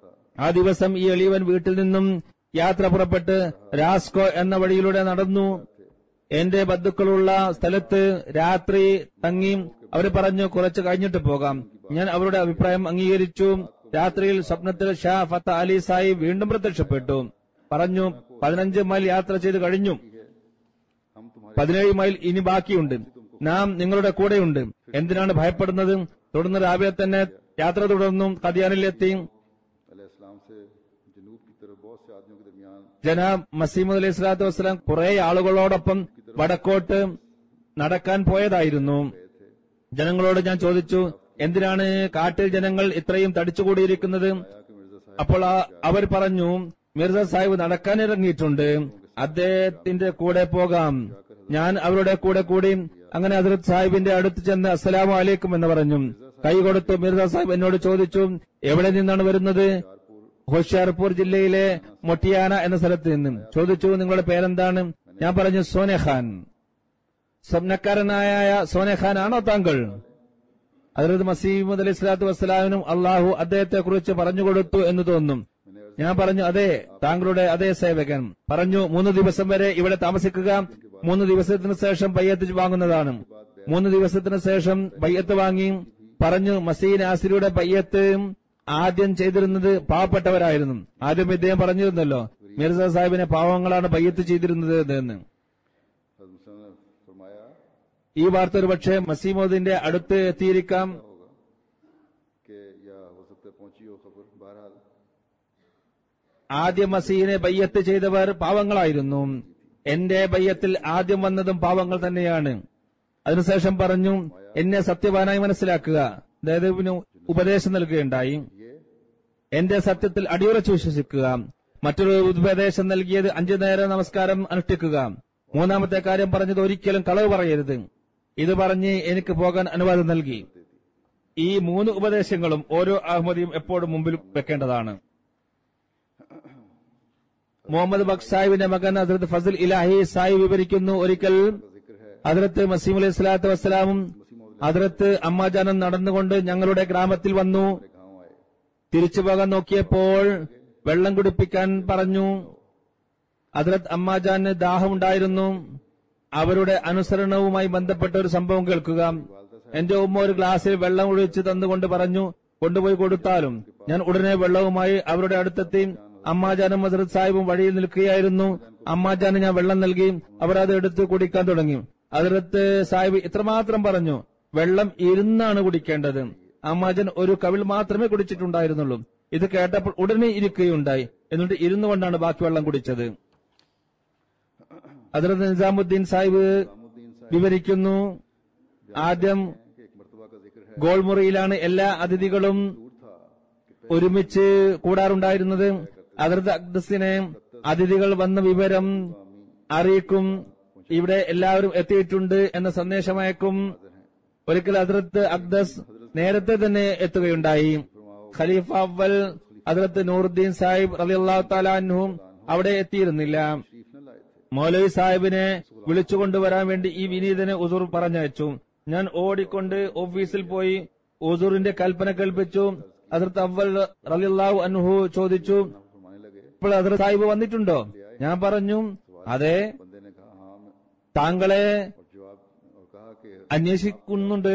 ആ ദിവസം ഈ എളിയവൻ വീട്ടിൽ നിന്നും യാത്ര പുറപ്പെട്ട് രാസ്കോ എന്ന വഴിയിലൂടെ നടന്നു എന്റെ ബന്ധുക്കളുള്ള സ്ഥലത്ത് രാത്രി തങ്ങി അവർ പറഞ്ഞു കുറച്ച് കഴിഞ്ഞിട്ട് പോകാം ഞാൻ അവരുടെ അഭിപ്രായം അംഗീകരിച്ചു രാത്രിയിൽ സ്വപ്നത്തിൽ ഷാ ഫത്ത അലി സാഹിബ് വീണ്ടും പ്രത്യക്ഷപ്പെട്ടു പറഞ്ഞു പതിനഞ്ച് മൈൽ യാത്ര ചെയ്ത് കഴിഞ്ഞു हम तुम्हारे പതിനേഴ് മൈൽ ഇനി ബാക്കിയുണ്ട് നാം നിങ്ങളുടെ കൂടെയുണ്ട് എന്തിനാണ് ഭയപ്പെടുന്നത് തുടർന്ന് രാവിലെ തന്നെ യാത്ര തുടർന്നു കദിയാനിലെത്തി अलैहिस्सलाम से जनूब की तरफ बहुत से आदमियों के दरमियान ജനാബ് മസീമുദ് അലൈഹി സ്വലാത്തു വസ്സലാം കുറെ ആളുകളോടൊപ്പം വടക്കോട്ട് നടക്കാൻ പോയതായിരുന്നു ജനങ്ങളോട് ഞാൻ ചോദിച്ചു എന്തിനാണ് കാട്ടിൽ ജനങ്ങൾ ഇത്രയും തടിച്ചുകൂടിയിരിക്കുന്നത് कि मिर्जा साहब അപ്പോൾ ആ- അവർ പറഞ്ഞു മിർസ സാഹിബ് നടക്കാൻ ഇറങ്ങിയിട്ടുണ്ട് അദ്ദേഹത്തിന്റെ കൂടെ പോകാം ഞാൻ അവരുടെ കൂടെ കൂടി അങ്ങനെ ഹസരത് സാഹിബിന്റെ അടുത്ത് ചെന്ന് അസ്സലാമു അലൈക്കും എന്ന് പറഞ്ഞു കൈ കൊടുത്തു മിർസ സാഹിബ് എന്നോട് ചോദിച്ചു എവിടെ നിന്നാണ് വരുന്നത് ഹോഷിയാർപൂർ ജില്ലയിലെ മൊട്ടിയാന എന്ന സ്ഥലത്ത് നിന്നും ചോദിച്ചു നിങ്ങളുടെ പേരെന്താണ് ഞാൻ പറഞ്ഞു സോനെഖാൻ സ്വപ്നക്കാരനായ സോനെഖാൻ ആണോ താങ്കൾ അതിലത് മസീമദ് അലൈഹി സ്വലാത്തു വസ്സലാമിനും അള്ളാഹു അദ്ദേഹത്തെ കുറിച്ച് പറഞ്ഞുകൊടുത്തു എന്ന് തോന്നും ഞാൻ പറഞ്ഞു അതെ താങ്കളുടെ അതേ സേവകൻ പറഞ്ഞു മൂന്ന് ദിവസം വരെ ഇവിടെ താമസിക്കുക മൂന്ന് ദിവസത്തിന് ശേഷം ബയ്യത്ത് വാങ്ങുന്നതാണ് മൂന്ന് ദിവസത്തിന് ശേഷം ബയ്യത്ത് വാങ്ങി പറഞ്ഞു മസീൻ ആസിരിയുടെ ബയ്യത്ത് ആദ്യം ചെയ്തിരുന്നത് പാവപ്പെട്ടവരായിരുന്നു ആദ്യം ഇദ്ദേഹം പറഞ്ഞിരുന്നല്ലോ മിർസ സാഹിബിനെ പാവങ്ങളാണ് ബയ്യത്ത് ചെയ്തിരുന്നത് എന്ന് हजरत मुसलमान ने फरमाया ഈ വാർത്ത ഒരു പക്ഷേ മസീമോദിന്റെ അടുത്ത് എത്തിയിരിക്കാം होगा कि या हो सकता है पहुंची हो खबर बहरहाल ആദ്യം മസീനെ ബയ്യത്ത് ചെയ്തവർ പാവങ്ങളായിരുന്നു എന്റെ ബയ്യത്തിൽ ആദ്യം വന്നതും പാവങ്ങൾ തന്നെയാണ് അതിനുശേഷം പറഞ്ഞു എന്നെ സത്യവാനായി മനസ്സിലാക്കുക അതായത് പിന്നെ ഉപദേശം നൽകുകയുണ്ടായി ये എന്റെ സത്യത്തിൽ അടിയുറച്ചു വിശ്വസിക്കുക മറ്റൊരു ഉപദേശം നൽകിയത് അഞ്ചു നേരം നമസ്കാരം അനുഷ്ഠിക്കുക മൂന്നാമത്തെ കാര്യം പറഞ്ഞത് ഒരിക്കലും കളവ് പറയരുത് ഇത് പറഞ്ഞ് എനിക്ക് പോകാൻ അനുവാദം നൽകി ഈ മൂന്ന് ഉപദേശങ്ങളും ഓരോ അഹമ്മദിയും എപ്പോഴും മുമ്പിൽ വെക്കേണ്ടതാണ് മുഹമ്മദ് ബഖ് സാഹിബിന്റെ മകൻ ഹസരത്ത് ഫസൽ ഇലാഹി സാഹിബ് വിവരിക്കുന്നു ഒരിക്കൽ जिक्र है ഹദ്രത്ത് മസീം അലൈഹി സ്വലാത്തു വസ്സലാമും ഹദ്രത്ത് അമ്മാജാനും നടന്നുകൊണ്ട് ഞങ്ങളുടെ ഗ്രാമത്തിൽ വന്നു गांव आए തിരിച്ചു പോകാൻ നോക്കിയപ്പോൾ വെള്ളം കുടിപ്പിക്കാൻ പറഞ്ഞു ഹദ്രത്ത് അമ്മാജാന് ദാഹമുണ്ടായിരുന്നു അവരുടെ അനുസരണവുമായി ബന്ധപ്പെട്ട ഒരു സംഭവം കേൾക്കുക എന്റെ ഉമ്മ ഒരു ഗ്ലാസ്സിൽ വെള്ളം ഒഴിച്ച് തന്നുകൊണ്ട് പറഞ്ഞു കൊണ്ടുപോയി കൊടുത്താലും ഞാൻ ഉടനെ വെള്ളവുമായി അവരുടെ അടുത്തെത്തി അമ്മാജാനും ഹസരത് സാഹിബും വഴിയിൽ നിൽക്കുകയായിരുന്നു അമ്മാജാന് ഞാൻ വെള്ളം നൽകി അവർ അത് എടുത്ത് കുടിക്കാൻ തുടങ്ങി ഹസരത്ത് സാഹിബ് ഇത്രമാത്രം പറഞ്ഞു വെള്ളം ഇരുന്നാണ് കുടിക്കേണ്ടത് അമ്മാജൻ ഒരു കവിൾ മാത്രമേ കുടിച്ചിട്ടുണ്ടായിരുന്നുള്ളൂ ഇത് കേട്ടപ്പോൾ ഉടനെ ഇരിക്കുകയുണ്ടായി എന്നിട്ട് ഇരുന്നു കൊണ്ടാണ് ബാക്കി വെള്ളം കുടിച്ചത് ഹസരത്ത് നിസാമുദ്ദീൻ സാഹിബ് വിവരിക്കുന്നു ആദ്യം कि एक मरतबा का जिक्र है ഗോൾമുറിയിലാണ് എല്ലാ അതിഥികളും दूर था कि ഒരുമിച്ച് കൂടാറുണ്ടായിരുന്നത് അതിർത്ത് അഗ്ദസിനെ അതിഥികൾ വന്ന വിവരം അറിയിക്കും ഇവിടെ എല്ലാവരും എത്തിയിട്ടുണ്ട് എന്ന സന്ദേശമയക്കും ഒരിക്കൽ അതിർത്ത് അഗ്ദസ് നേരത്തെ തന്നെ എത്തുകയുണ്ടായി ഖലീഫ അവൽ അതിർത്ത് നൂറുദ്ദീൻ സാഹിബ് റലിയല്ലാഹു താലാൻഹും അവിടെ എത്തിയിരുന്നില്ല शरीफ न लाए थे മൗലവി സാഹിബിനെ വിളിച്ചുകൊണ്ടുവരാൻ വേണ്ടി ഈ വിനീതനെ ഉസൂർ പറഞ്ഞയച്ചു ഞാൻ ഓടിക്കൊണ്ട് ഓഫീസിൽ പോയി ഉസൂറിന്റെ കൽപ്പന കേൾപ്പിച്ചു അതിർത്ത് അവൽ റലിയല്ലാഹു അൻഹു ചോദിച്ചു फरमाने लगे ഇപ്പോൾ അതിർ സാഹിബ് വന്നിട്ടുണ്ടോ ഞാൻ പറഞ്ഞു അതെ बंदे ने कहा हाँ मैं താങ്കളെ और जवाब और कहा कि അന്വേഷിക്കുന്നുണ്ട്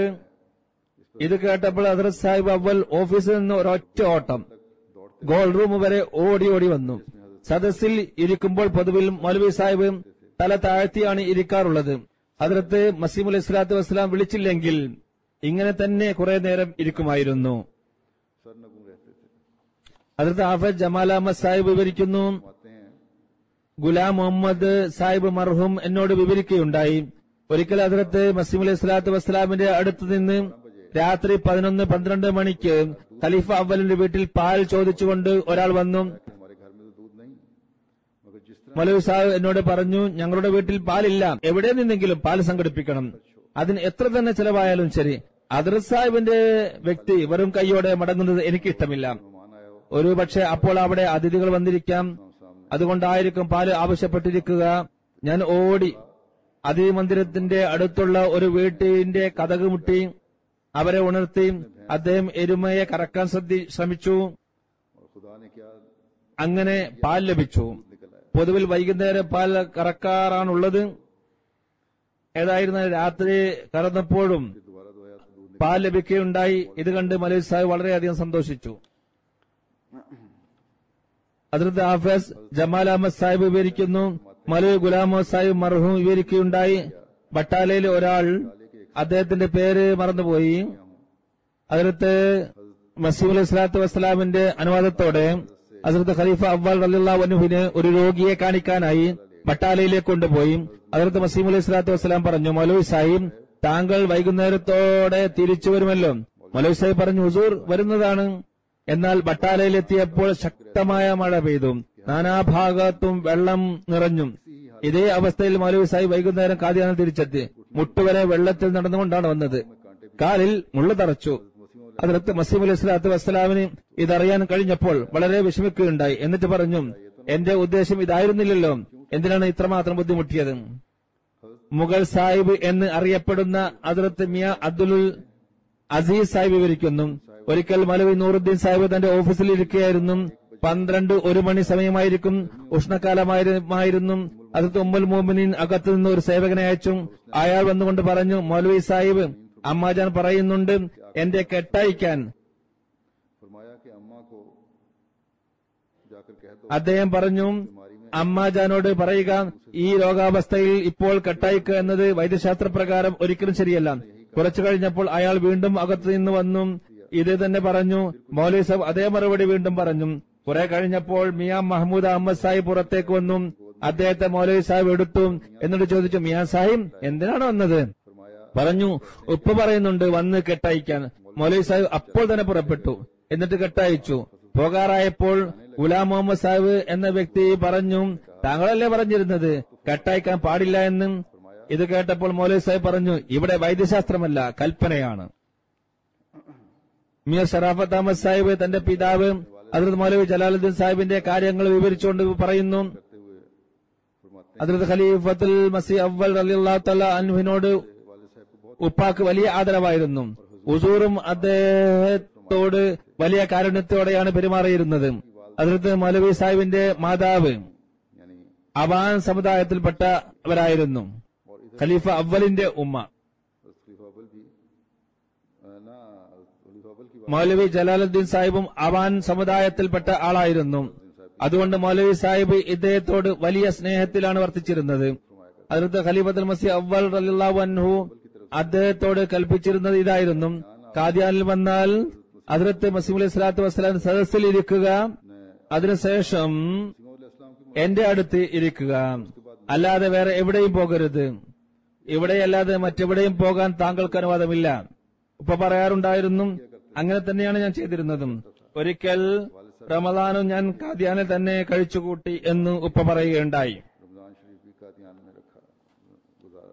ഇത് കേട്ടപ്പോൾ അതിർ സാഹിബ് അവൽ ഓഫീസിൽ നിന്ന് ഒരൊറ്റ ഓട്ടം दौड़ते ഗോൾ റൂം വരെ ഓടി ഓടി വന്നു സദസ്സിൽ ഇരിക്കുമ്പോൾ പൊതുവിൽ മൗലവി സാഹിബ് തല താഴ്ത്തിയാണ് ഇരിക്കാറുള്ളത് അതിർത്ത് മസീമുൽ ഇസ്ലാത്തു വസ്സലാം വിളിച്ചില്ലെങ്കിൽ ഇങ്ങനെ തന്നെ കുറെ നേരം ഇരിക്കുമായിരുന്നു सर नगुम रहते थे അതിർത്ത് ആഫദ് ജമാൽ അഹമ്മദ് സാഹിബ് വിവരിക്കുന്നു आते हैं ഗുലാം മുഹമ്മദ് സാഹിബ് മർഹൂം എന്നോട് വിവരിക്കുകയുണ്ടായി ഒരിക്കൽ അതിർത്ത് മസീം അലൈഹി സ്വലാത്തു വസ്സലാമിന്റെ അടുത്ത് നിന്ന് രാത്രി പതിനൊന്ന് പന്ത്രണ്ട് മണിക്ക് ഖലീഫ അവലിന്റെ വീട്ടിൽ പാൽ ചോദിച്ചുകൊണ്ട് ഒരാൾ വന്നു हमारे घर में तो दूध नहीं मगर जिस तरह മൗലവി സാഹിബ് എന്നോട് പറഞ്ഞു ഞങ്ങളുടെ വീട്ടിൽ പാലില്ല എവിടെ നിന്നെങ്കിലും പാൽ സംഘടിപ്പിക്കണം അതിന് എത്ര തന്നെ ചെലവായാലും ശരി അതിർ സാഹിബിന്റെ വ്യക്തി വെറും കൈയോടെ മടങ്ങുന്നത് എനിക്ക് ഇഷ്ടമില്ല मेहमान आया हो ഒരു പക്ഷെ അപ്പോൾ അവിടെ അതിഥികൾ വന്നിരിക്കാം सामने അതുകൊണ്ടായിരിക്കും പാല് ആവശ്യപ്പെട്ടിരിക്കുക ഞാൻ ഓടി അതിഥി മന്ദിരത്തിന്റെ അടുത്തുള്ള ഒരു വീട്ടിന്റെ കഥക് മുട്ടി അവരെ ഉണർത്തി അദ്ദേഹം എരുമയെ കറക്കാൻ ശ്രദ്ധി- ശ്രമിച്ചു और खुदा ने क्या അങ്ങനെ പാൽ ലഭിച്ചു निकल आया പൊതുവിൽ വൈകുന്നേരം പാൽ കറക്കാറാണുള്ളത് ഏതായിരുന്നാലും രാത്രി കറന്നപ്പോഴും फिर दोबारा दोया तो दूध പാൽ ലഭിക്കുകയുണ്ടായി ഇത് കണ്ട് മലീഷ് സാഹിബ് വളരെയധികം സന്തോഷിച്ചു അതിർത്ത് ഹാഫസ് ജമാൽ അഹമ്മദ് സാഹിബ് വിവരിക്കുന്നു മലു ഗുലാം മുഹമ്മദ് സാഹിബ് മർഹൂം വിവരിക്കുകയുണ്ടായി ബട്ടാലയിൽ ഒരാൾ അദ്ദേഹത്തിന്റെ പേര് മറന്നുപോയി അതിർത്ത് മസീം അലൈഹി സ്വലാത്തു വസ്സലാമിന്റെ അനുവാദത്തോടെ അതിർത്ത് ഖലീഫ അവ്വാൽ റലിയുള്ള വനുഹിന് ഒരു രോഗിയെ കാണിക്കാനായി ബട്ടാലയിലേക്ക് കൊണ്ടുപോയി അതിർത്ത് മസീം അലൈഹി സ്വലാത്തു വസ്സലാം പറഞ്ഞു മൗലവി സാഹിബ് താങ്കൾ വൈകുന്നേരത്തോടെ തിരിച്ചു വരുമല്ലോ മൗലവി സാഹിബ് പറഞ്ഞു ഹുസൂർ വരുന്നതാണ് എന്നാൽ ബട്ടാലയിലെത്തിയപ്പോൾ ശക്തമായ മഴ പെയ്തു നാനാഭാഗത്തും വെള്ളം നിറഞ്ഞു ഇതേ അവസ്ഥയിൽ മൗലവി സാഹിബ് വൈകുന്നേരം കാദിയാനം തിരിച്ചെത്തി മുട്ടുവരെ വെള്ളത്തിൽ നടന്നുകൊണ്ടാണ് വന്നത് കാലിൽ മുള്ള തറച്ചു അതിലത്ത് മസീം അലൈഹി സ്വലാത്തു വസ്സലാമിന് ഇതറിയാൻ കഴിഞ്ഞപ്പോൾ വളരെ വിഷമിക്കുകയുണ്ടായി എന്നിട്ട് പറഞ്ഞു എന്റെ ഉദ്ദേശം ഇതായിരുന്നില്ലല്ലോ എന്തിനാണ് ഇത്രമാത്രം ബുദ്ധിമുട്ടിയത് മുഗൾ സാഹിബ് എന്ന് അറിയപ്പെടുന്ന അതിർത്ത് മിയ അബ്ദുൽ അസീസ് സാഹിബ് വിവരിക്കുന്നു ഒരിക്കൽ മലവി നൂറുദ്ദീൻ സാഹിബ് തന്റെ ഓഫീസിൽ ഇരിക്കുകയായിരുന്നു പന്ത്രണ്ട് ഒരു മണി സമയമായിരിക്കും ഉഷ്ണകാലമായിരുന്നു അത് ഉമ്മുൽ മോമിനിൻ അകത്തു നിന്ന് ഒരു സേവകനെ അയച്ചു അയാൾ വന്നുകൊണ്ട് പറഞ്ഞു മൗലവി സാഹിബ് അമ്മാജാൻ പറയുന്നുണ്ട് എന്റെ കെട്ടയക്കാൻ फरमाया कि अम्मा को जाकर कह दो അദ്ദേഹം പറഞ്ഞു അമ്മാജാനോട് പറയുക ഈ രോഗാവസ്ഥയിൽ ഇപ്പോൾ കെട്ടയക്കുക എന്നത് വൈദ്യശാസ്ത്രപ്രകാരം ഒരിക്കലും ശരിയല്ല കുറച്ചു കഴിഞ്ഞപ്പോൾ അയാൾ വീണ്ടും അകത്തു നിന്ന് വന്നു ഇത് തന്നെ പറഞ്ഞു മൗലവി സാഹിബ് അതേ മറുപടി വീണ്ടും പറഞ്ഞു കുറെ കഴിഞ്ഞപ്പോൾ മിയാ മഹമ്മൂദ് അഹമ്മദ് സാഹിബ് പുറത്തേക്ക് വന്നു അദ്ദേഹത്തെ മൗലവി സാഹിബ് എടുത്തു എന്നിട്ട് ചോദിച്ചു മിയാ സാഹിബ് എന്തിനാണ് വന്നത് പറഞ്ഞു ഉപ്പ പറയുന്നുണ്ട് വന്ന് കെട്ടയക്കാൻ മൗലവി സാഹിബ് അപ്പോൾ തന്നെ പുറപ്പെട്ടു എന്നിട്ട് കെട്ടയച്ചു പോകാറായപ്പോൾ ഗുലാം മുഹമ്മദ് സാഹിബ് എന്ന വ്യക്തി പറഞ്ഞു താങ്കളല്ലേ പറഞ്ഞിരുന്നത് കെട്ടയക്കാൻ പാടില്ല എന്നും ഇത് കേട്ടപ്പോൾ മൗലവി സാഹിബ് പറഞ്ഞു ഇവിടെ വൈദ്യശാസ്ത്രമല്ല കൽപ്പനയാണ് മീർ ഷറാഫത്ത് അഹമ്മദ് സാഹിബ് തന്റെ പിതാവ് അതിർത്ത് മൗലവി ജലാലുദ്ദീൻ സാഹിബിന്റെ കാര്യങ്ങൾ വിവരിച്ചുകൊണ്ട് പറയുന്നു करते हुए फरमाते അതിർത്ത് ഖലീഫത്തുൽ മസി അവൽ റളിയല്ലാഹു തആല അൻഹുവിനോട് हैं वाले साहब को बहुत ഉപ്പാക്ക് വലിയ ആദരവായിരുന്നു ഉസൂറും അദ്ദേഹത്തോട് വലിയ കാരുണ്യത്തോടെയാണ് പെരുമാറിയിരുന്നത് അതിർത്ത് മൗലവി സാഹിബിന്റെ മാതാവ് यानी അവാൻ സമുദായത്തിൽപ്പെട്ടവരായിരുന്നു ഖലീഫ അവലിന്റെ ഉമ്മ खलीफा अव्वल भी अ, ना खलीफा अव्वल की बात മൗലവി ജലാലുദ്ദീൻ സാഹിബും അവാൻ സമുദായത്തിൽപ്പെട്ട ആളായിരുന്നു അതുകൊണ്ട് മൗലവി സാഹിബ് ഇദ്ദേഹത്തോട് വലിയ സ്നേഹത്തിലാണ് വർത്തിച്ചിരുന്നത് അതിർത്ത് ഖലീഫത്തുൽ മസി അവൽ റളിയല്ലാഹു അൻഹു അദ്ദേഹത്തോട് കൽപ്പിച്ചിരുന്നത് ഇതായിരുന്നു കാദ്യാനിൽ വന്നാൽ അതിർത്ത് മസീം അലൈഹി സ്വലാത്തു വസ്സലാം സദസ്സിൽ ഇരിക്കുക അതിനുശേഷം इस्लाम की എന്റെ അടുത്ത് ഇരിക്കുക അല്ലാതെ വേറെ എവിടെയും പോകരുത് ഇവിടെയല്ലാതെ മറ്റെവിടെയും പോകാൻ താങ്കൾക്ക് അനുവാദമില്ല ഉപ്പ പറയാറുണ്ടായിരുന്നു അങ്ങനെ തന്നെയാണ് ഞാൻ ചെയ്തിരുന്നതും ഒരിക്കൽ റമദാനും ഞാൻ കാദ്യാനിൽ തന്നെ കഴിച്ചുകൂട്ടി എന്ന് ഉപ്പ പറയുകയുണ്ടായി रमजान शरीफ भी कादियान में रखा गुजारा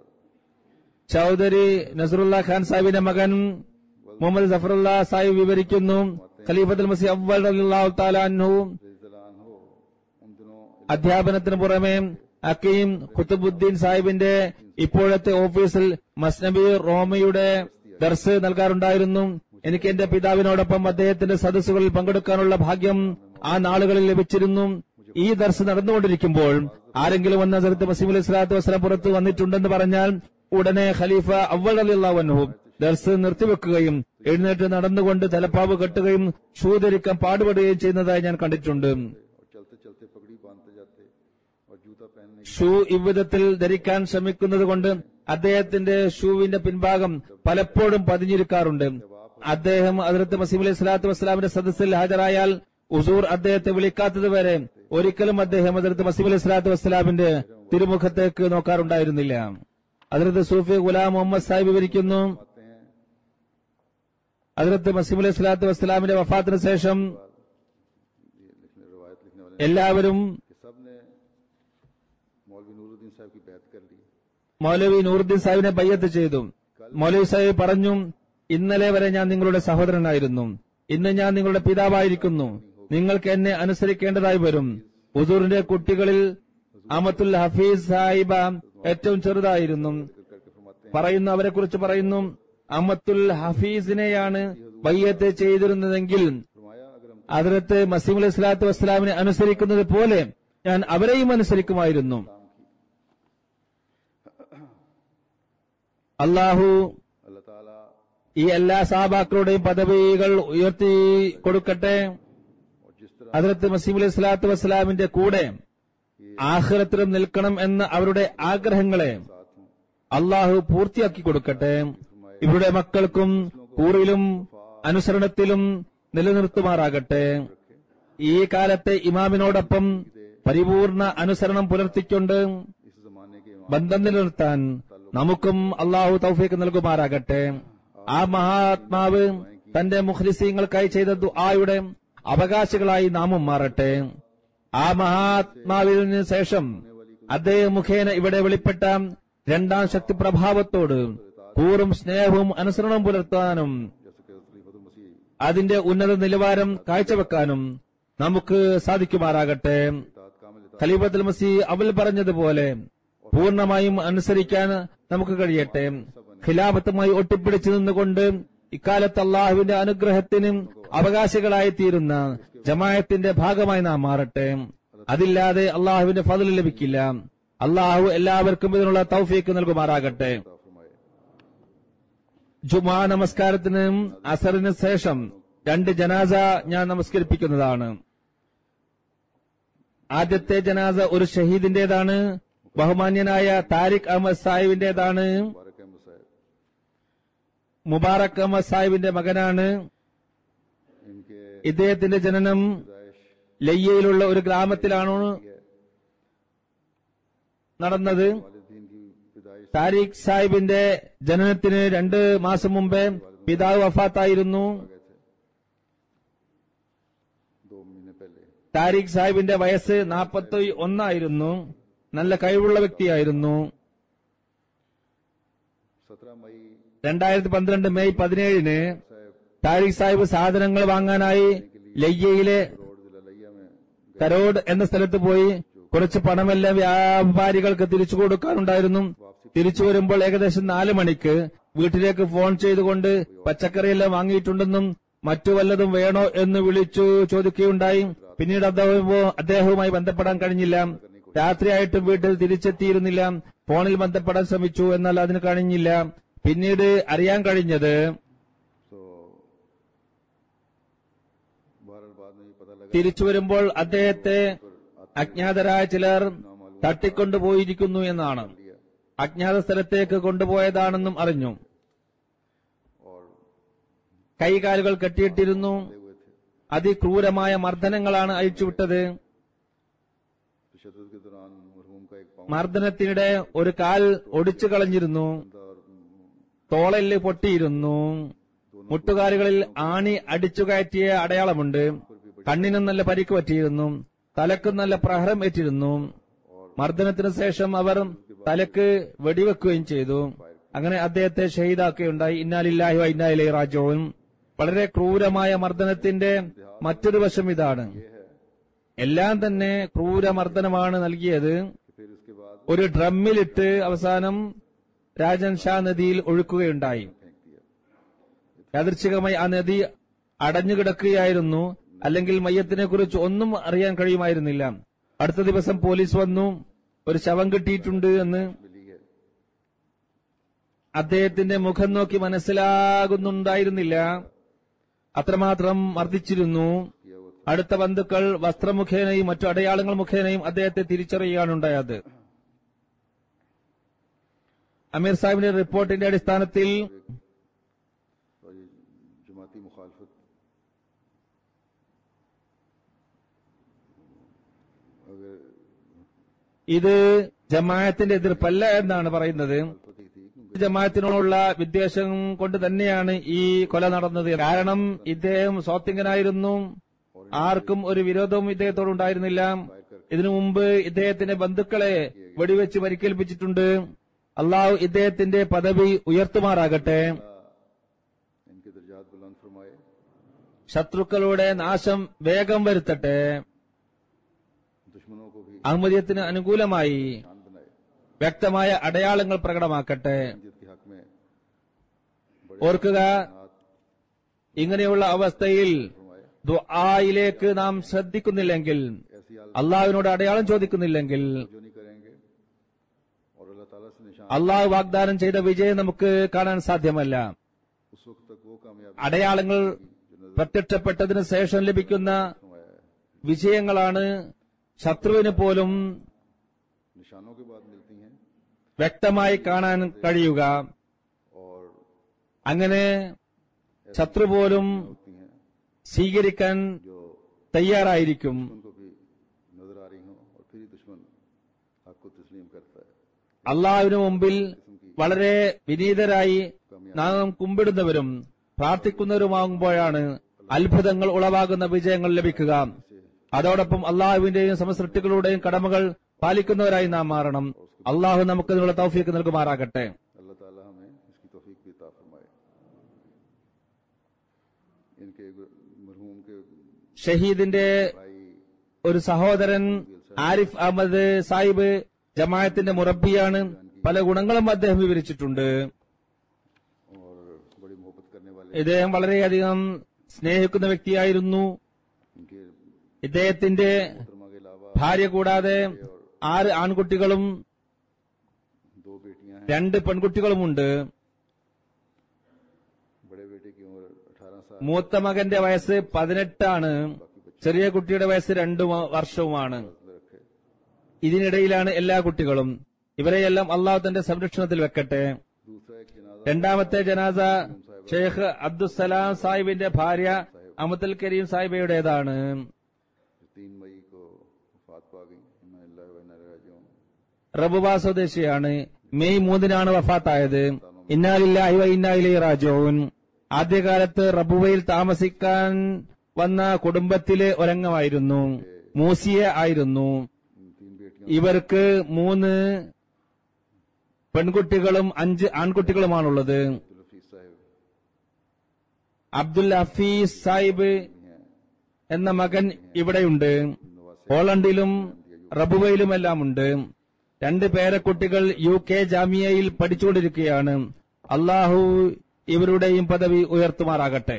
ചൌധരി നസറുല്ല ഖാൻ സാഹിബിന്റെ മകൻ മുഹമ്മദ് സഫറുല്ല സാഹിബ് വിവരിക്കുന്നു ഖലീഫത്തുൽ മസി അവൽ റളിയല്ലാഹു തആല അൻഹു रिजलान हो उन दिनों അധ്യാപനത്തിന് പുറമെ അക്കീം ഖുത്തുബുദ്ദീൻ സാഹിബിന്റെ ഇപ്പോഴത്തെ ഓഫീസിൽ മസ്നബി റോമയുടെ ദർസ് നൽകാറുണ്ടായിരുന്നു എനിക്ക് എന്റെ പിതാവിനോടൊപ്പം അദ്ദേഹത്തിന്റെ സദസ്സുകളിൽ പങ്കെടുക്കാനുള്ള ഭാഗ്യം ആ നാളുകളിൽ ലഭിച്ചിരുന്നു ഈ ദർസ് നടന്നുകൊണ്ടിരിക്കുമ്പോൾ ആരെങ്കിലും വന്ന ഹസരത്ത് മസീം അലൈഹി സ്വലാത്തു വസ്സലാം പുറത്ത് വന്നിട്ടുണ്ടെന്ന് പറഞ്ഞാൽ ഉടനെ ഖലീഫ അവൽ അലിള്ളാവൻഹു ദർസ് നിർത്തിവെക്കുകയും എഴുന്നേറ്റ് നടന്നുകൊണ്ട് തലപ്പാവ് കെട്ടുകയും ഷൂ ധരിക്കാൻ പാടുപെടുകയും ചെയ്യുന്നതായി ഞാൻ കണ്ടിട്ടുണ്ട് और चलते चलते पगड़ी बांधते जाते और जूता पहनने ഷൂ ഇவ்விധത്തിൽ ധരിക്കാൻ ശ്രമിക്കുന്നത് കൊണ്ട് അദ്ദേഹത്തിന്റെ ഷൂവിന്റെ പിൻഭാഗം പലപ്പോഴും പതിഞ്ഞിരിക്കാറുണ്ട് അദ്ദേഹം അതിർത്ത് മസീം അലൈഹി സ്വലാത്തു വസ്സലാമിന്റെ സദസ്സിൽ ഹാജരായാൽ ഉസൂർ അദ്ദേഹത്തെ വിളിക്കാത്തത് വരെ ഒരിക്കലും അദ്ദേഹം അതിർത്ത് മസീം അലൈഹി സ്വലാത്തു വസ്സലാമിന്റെ തിരുമുഖത്തേക്ക് നോക്കാറുണ്ടായിരുന്നില്ല അതിർത്ത് സൂഫി ഗുലാം മുഹമ്മദ് സാഹിബ് വിവരിക്കുന്നു आते हैं അതിർത്ത് മസീം അലൈഹി സ്വലാത്തു വസ്സലാമിന്റെ വഫാത്തിന് ശേഷം ये लिखने रवायत लिखने वाले എല്ലാവരും कि सब ने मौलवी नूरुद्दीन साहब की बैत कर ली മൗലവി നൂറുദ്ദീൻ സാഹിബിനെ ബയ്യത്ത് ചെയ്തു മൗലവി സാഹിബ് പറഞ്ഞു ഇന്നലെ വരെ ഞാൻ നിങ്ങളുടെ സഹോദരനായിരുന്നു ഇന്ന് ഞാൻ നിങ്ങളുടെ പിതാവായിരിക്കുന്നു നിങ്ങൾക്ക് എന്നെ അനുസരിക്കേണ്ടതായി വരും ഹുസൂറിന്റെ കുട്ടികളിൽ അമത്തുൽ ഹഫീസ് സാഹിബ ഏറ്റവും ചെറുതായിരുന്നു करके फरमाते പറയുന്നു അവരെ കുറിച്ച് പറയുന്നു അമത്തുൽ ഹഫീസിനെയാണ് ബയ്യത്ത് ചെയ്തിരുന്നതെങ്കിൽ फरमाया अगर हम അതിർത്ത് മസീം അലൈഹി സ്വലാത്തു വസ്സലാമിനെ അനുസരിക്കുന്നത് പോലെ ഞാൻ അവരെയും അനുസരിക്കുമായിരുന്നു അള്ളാഹു अल्लाह ताला ഈ എല്ലാ സഹാബാക്കളുടെയും പദവികൾ ഉയർത്തി കൊടുക്കട്ടെ और जिस तरह അതിർത്ത് മസീം അലൈഹി സ്വലാത്തു വസ്സലാമിന്റെ കൂടെ ആഹ്റത്തിലും നിൽക്കണം എന്ന അവരുടെ ആഗ്രഹങ്ങളെ साथ हूं അള്ളാഹു പൂർത്തിയാക്കി കൊടുക്കട്ടെ ഇവരുടെ മക്കൾക്കും കൂറിലും അനുസരണത്തിലും നിലനിർത്തുമാറാകട്ടെ ഈ കാലത്തെ ഇമാമിനോടൊപ്പം പരിപൂർണ അനുസരണം പുലർത്തിക്കൊണ്ട് इस जमाने के ബന്ധം നിലനിർത്താൻ നമുക്കും അള്ളാഹു തൗഫീക്ക് നൽകുമാറാകട്ടെ ആ മഹാത്മാവ് തന്റെ മുഖ്ലിസീങ്ങൾക്കായി ചെയ്ത ദുആയുടെ അവകാശികളായി നാമും മാറട്ടെ ആ മഹാത്മാവിന് ശേഷം അദ്ദേഹം മുഖേന ഇവിടെ വെളിപ്പെട്ട രണ്ടാം ശക്തി പ്രഭാവത്തോട് കൂറും സ്നേഹവും അനുസരണവും പുലർത്താനും जैसे कि खलीफतुल मसीह അതിന്റെ ഉന്നത നിലവാരം കാഴ്ചവെക്കാനും നമുക്ക് സാധിക്കുമാറാകട്ടെ इतात कामिल इतात ഖലീഫത്തുൽ മസി അവൽ പറഞ്ഞതുപോലെ പൂർണ്ണമായും അനുസരിക്കാൻ നമുക്ക് കഴിയട്ടെ ഖിലാഫത്തുമായി ഒട്ടിപ്പിടിച്ചു നിന്നുകൊണ്ട് ഇക്കാലത്ത് അള്ളാഹുവിന്റെ അനുഗ്രഹത്തിനും അവകാശികളായി തീരുന്ന ജമായത്തിന്റെ ഭാഗമായി നാം മാറട്ടെ അതില്ലാതെ അള്ളാഹുവിന്റെ ഫതിൽ ലഭിക്കില്ല അള്ളാഹു എല്ലാവർക്കും ഇതിനുള്ള തൗഫീക്ക് നൽകുമാറാകട്ടെ अता फरमाए ജുമാ നമസ്കാരത്തിന് അസറിന് ശേഷം രണ്ട് ജനാസ ഞാൻ നമസ്കരിപ്പിക്കുന്നതാണ് ആദ്യത്തെ ജനാസ ഒരു ഷഹീദിന്റേതാണ് ബഹുമാന്യനായ താരിഖ് അഹമ്മദ് സാഹിബിന്റേതാണ് मुबारक अहमद साहब മുബാറക് അഹമ്മദ് സാഹിബിന്റെ മകനാണ് इनके ഇദ്ദേഹത്തിന്റെ ജനനം दाइश ലയ്യയിലുള്ള ഒരു ഗ്രാമത്തിലാണ് നടന്നത് वालिदीन की पैदाइश താരിഖ് സാഹിബിന്റെ ജനനത്തിന് രണ്ട് മാസം മുമ്പേ പിതാവ് വഫാത്തായിരുന്നു गए थे दो महीने पहले താരിഖ് സാഹിബിന്റെ വയസ്സ് നാൽപ്പത്തി ഒന്നായിരുന്നു നല്ല കഴിവുള്ള വ്യക്തിയായിരുന്നു सत्रह मई രണ്ടായിരത്തി പന്ത്രണ്ട് മെയ് പതിനേഴിന് साहब താരിഖ് സാഹിബ് സാധനങ്ങൾ വാങ്ങാനായി ലയ്യയിലെ रोड जिला लिया में കരോഡ് എന്ന സ്ഥലത്ത് പോയി കുറച്ച് പണമെല്ലാം വ്യാപാരികൾക്ക് തിരിച്ചു കൊടുക്കാനുണ്ടായിരുന്നു തിരിച്ചു വരുമ്പോൾ ഏകദേശം നാല് മണിക്ക് വീട്ടിലേക്ക് ഫോൺ ചെയ്തുകൊണ്ട് പച്ചക്കറിയെല്ലാം വാങ്ങിയിട്ടുണ്ടെന്നും മറ്റു വല്ലതും വേണോ എന്ന് വിളിച്ചു ചോദിക്കുകയുണ്ടായി പിന്നീട് അദ്ദേഹം അദ്ദേഹവുമായി ബന്ധപ്പെടാൻ കഴിഞ്ഞില്ല രാത്രിയായിട്ടും വീട്ടിൽ തിരിച്ചെത്തിയിരുന്നില്ല ഫോണിൽ ബന്ധപ്പെടാൻ ശ്രമിച്ചു എന്നാൽ അതിന് കഴിഞ്ഞില്ല പിന്നീട് അറിയാൻ കഴിഞ്ഞത് तो बहरहाल बाद में ये पता लगा തിരിച്ചു വരുമ്പോൾ അദ്ദേഹത്തെ അജ്ഞാതരായ ചിലർ തട്ടിക്കൊണ്ടുപോയിരിക്കുന്നു എന്നാണ് लिया അജ്ഞാത സ്ഥലത്തേക്ക് കൊണ്ടുപോയതാണെന്നും അറിഞ്ഞു और കൈകാലുകൾ കെട്ടിയിട്ടിരുന്നു ले हुए थे അതിക്രൂരമായ മർദ്ദനങ്ങളാണ് അയച്ചുവിട്ടത് तशद के दौरान मरहूम का एक पाँव മർദ്ദനത്തിനിടെ ഒരു കാൽ ഒടിച്ചു കളഞ്ഞിരുന്നു था और തോളല് പൊട്ടിയിരുന്നു മുട്ടുകാലുകളിൽ ആണി അടിച്ചു കയറ്റിയ അടയാളമുണ്ട് കണ്ണിനും നല്ല പരിക്ക് പറ്റിയിരുന്നു തലക്കും നല്ല പ്രഹരം ഏറ്റിരുന്നു മർദ്ദനത്തിന് ശേഷം അവർ തലക്ക് വെടിവെക്കുകയും ചെയ്തു അങ്ങനെ അദ്ദേഹത്തെ ഷഹീദാക്കുകയുണ്ടായി ഇന്നാലില്ലാഹി വ ഇന്നാലി റാജോൻ വളരെ ക്രൂരമായ മർദ്ദനത്തിന്റെ മറ്റൊരു വശം ഇതാണ് എല്ലാം തന്നെ ക്രൂരമർദ്ദനമാണ് നൽകിയത് कि फिर उसके बाद ഒരു ഡ്രമ്മിലിട്ട് അവസാനം രാജൻ ഷാ നദിയിൽ ഒഴുക്കുകയുണ്ടായി फेंक दिया യാദൃച്ഛികമായി ആ നദി അടഞ്ഞുകിടക്കുകയായിരുന്നു അല്ലെങ്കിൽ മയ്യത്തിനെ കുറിച്ച് ഒന്നും അറിയാൻ കഴിയുമായിരുന്നില്ല അടുത്ത ദിവസം പോലീസ് വന്നു ഒരു ശവം കിട്ടിയിട്ടുണ്ട് എന്ന് मिली है അദ്ദേഹത്തിന്റെ മുഖം നോക്കി മനസ്സിലാകുന്നുണ്ടായിരുന്നില്ല അത്രമാത്രം മർദ്ദിച്ചിരുന്നു किया हुआ അടുത്ത ബന്ധുക്കൾ വസ്ത്രമുഖേനയും മറ്റു അടയാളങ്ങൾ മുഖേനയും അദ്ദേഹത്തെ തിരിച്ചറിയുകയാണുണ്ടായത് അമീർ സാഹിബിന്റെ റിപ്പോർട്ടിന്റെ അടിസ്ഥാനത്തിൽ और ये जमाती मुखालफत अगर ഇത് ജമാഅത്തിന്റെ എതിർപ്പല്ല എന്നാണ് പറയുന്നത് मुखालफत ही थी क्योंकि ജമാഅത്തിനോടുള്ള വിദ്വേഷം കൊണ്ട് തന്നെയാണ് ഈ കൊല നടന്നത് കാരണം ഇദ്ദേഹം സ്വാത്തിങ്കനായിരുന്നു ആർക്കും ഒരു വിരോധവും ഇദ്ദേഹത്തോടുണ്ടായിരുന്നില്ല ഇതിനു മുമ്പ് ഇദ്ദേഹത്തിന്റെ ബന്ധുക്കളെ വെടിവെച്ച് പരിക്കേൽപ്പിച്ചിട്ടുണ്ട് അള്ളാഹു ഇദ്ദേഹത്തിന്റെ പദവി ഉയർത്തുമാറാകട്ടെ इनके दर्जात बुलंद फरमाए ശത്രുക്കളുടെ നാശം വേഗം വരുത്തട്ടെ दुश्मनों को भी അഹമ്മദിയത്തിന് അനുകൂലമായി शान बनाए വ്യക്തമായ അടയാളങ്ങൾ പ്രകടമാക്കട്ടെ जिद के हक में ഓർക്കുക ഇങ്ങനെയുള്ള അവസ്ഥയിൽ फरमाए ദുആയിലേക്ക് നാം ശ്രദ്ധിക്കുന്നില്ലെങ്കിൽ ऐसी हालत അള്ളാഹുവിനോട് അടയാളം ചോദിക്കുന്നില്ലെങ്കിൽ जो नहीं करेंगे और अल्लाह ताला से निशान അള്ളാഹു വാഗ്ദാനം ചെയ്ത വിജയം നമുക്ക് കാണാൻ സാധ്യമല്ല उस वक्त तक वो कामयाबी അടയാളങ്ങൾ പ്രത്യക്ഷപ്പെട്ടതിന് ശേഷം ലഭിക്കുന്ന फरमाया है വിജയങ്ങളാണ് ശത്രുവിന് പോലും निशानों के बाद मिलती हैं വ്യക്തമായി കാണാൻ കഴിയുക और അങ്ങനെ ശത്രു പോലും होती हैं സ്വീകരിക്കാൻ जो തയ്യാറായിരിക്കും उनको भी नजर आ रही हों और फिर ही दुश्मन हक को तस्लीम करता है അള്ളാഹുവിന് മുമ്പിൽ വളരെ വിനീതരായി നാം കുമ്പിടുന്നവരും പ്രാർത്ഥിക്കുന്നവരുമാകുമ്പോഴാണ് അത്ഭുതങ്ങൾ ഉളവാകുന്ന വിജയങ്ങൾ ലഭിക്കുക അതോടൊപ്പം അള്ളാഹുവിന്റെയും സമസൃഷ്ടികളുടെയും കടമകൾ പാലിക്കുന്നവരായി നാം മാറണം അള്ളാഹു നമുക്ക് ഇതിനുള്ള തൗഫീക്ക് നൽകുമാറാകട്ടെ अल्लाह ताला हमें इसकी तौफीक भी अता फरमाए इनके मरहूम के ഷഹീദിന്റെ भाई ഒരു സഹോദരൻ ആരിഫ് അഹമ്മദ് സാഹിബ് ജമായത്തിന്റെ മുറബിയാണ് പല ഗുണങ്ങളും അദ്ദേഹം വിവരിച്ചിട്ടുണ്ട് और बड़ी मोहब्बत करने वाले ഇദ്ദേഹം വളരെയധികം സ്നേഹിക്കുന്ന വ്യക്തിയായിരുന്നു इनके ഇദ്ദേഹത്തിന്റെ मोहतरमा के अलावा ഭാര്യ കൂടാതെ ആറ് ആൺകുട്ടികളും दो बेटियां हैं രണ്ട് പെൺകുട്ടികളുമുണ്ട് बड़े बेटे की उम्र अठारह साल മൂത്ത മകന്റെ വയസ്സ് പതിനെട്ടാണ് ചെറിയ കുട്ടിയുടെ വയസ്സ് രണ്ടു മ- വർഷവുമാണ് रखे ഇതിനിടയിലാണ് എല്ലാ കുട്ടികളും ഇവരെയെല്ലാം അള്ളാഹു തന്റെ സംരക്ഷണത്തിൽ വെക്കട്ടെ दूसरा एक जनाजा രണ്ടാമത്തെ ജനാസ ഷെയ്ഖ് അബ്ദുസലാം സാഹിബിന്റെ ഭാര്യ അമത്തുൽ കരീം സാഹിബയുടേതാണ് तीन मई को वफात पा गई इन्ना लिल्लाहि व इन्ना इलैहि राजिऊन റബുബ സ്വദേശിയാണ് മെയ് മൂന്നിനാണ് വഫാത്തായത് ഇന്നാലില്ലാഹി വ ഇന്നാ ഇലൈഹി റാജിഊൻ ആദ്യകാലത്ത് റബുവയിൽ താമസിക്കാൻ വന്ന കുടുംബത്തിലെ ഒരംഗമായിരുന്നു മൂസിയ ആയിരുന്നു इन तीन बेटियों ഇവർക്ക് മൂന്ന് പെൺകുട്ടികളും അഞ്ച് ആൺകുട്ടികളുമാണുള്ളത് अब्दुल हफीज साहब അബ്ദുൽ ഹഫീസ് സാഹിബ് എന്ന മകൻ ഇവിടെയുണ്ട് ഹോളണ്ടിലും റബുവയിലുമെല്ലാം ഉണ്ട് രണ്ട് പേരക്കുട്ടികൾ യു കെ ജാമിയയിൽ പഠിച്ചുകൊണ്ടിരിക്കുകയാണ് അള്ളാഹു ഇവരുടെയും പദവി ഉയർത്തുമാറാകട്ടെ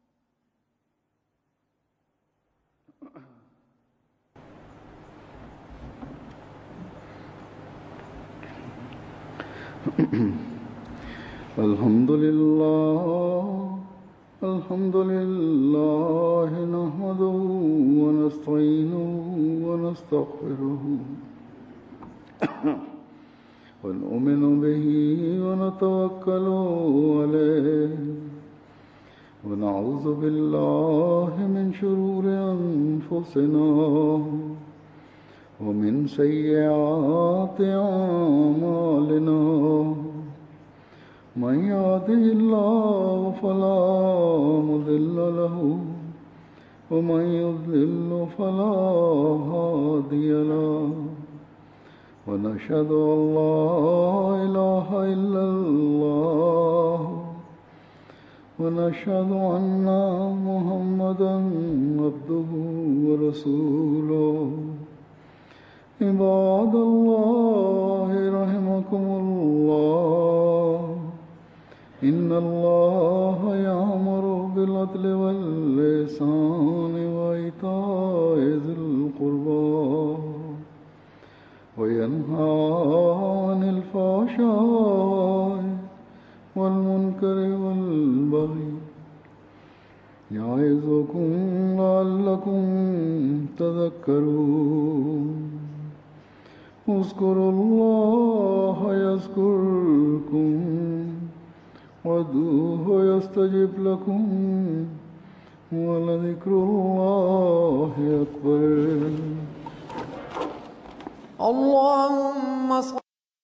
الحمد لله الحمد لله نحمده ونستعينه ونستغفره ونؤمن به ونتوكل عليه ونعوذ بالله من شرور أنفسنا ومن سيئات أعمالنا من يهده الله فلا مضل له ومن يضلل فلا هادي له ونشهد أن لا إله إلا الله ونشهد أن محمدا عبده ورسوله عباد الله رحمكم الله إن الله يأمر بالعدل واللسان وإيتاء ذي القربى وينهى عن الفحشاء والمنكر والبغي يعظكم لعلكم تذكرون اذكروا الله يذكركم وادعوه يستجب لكم ولذكر الله أكبر الله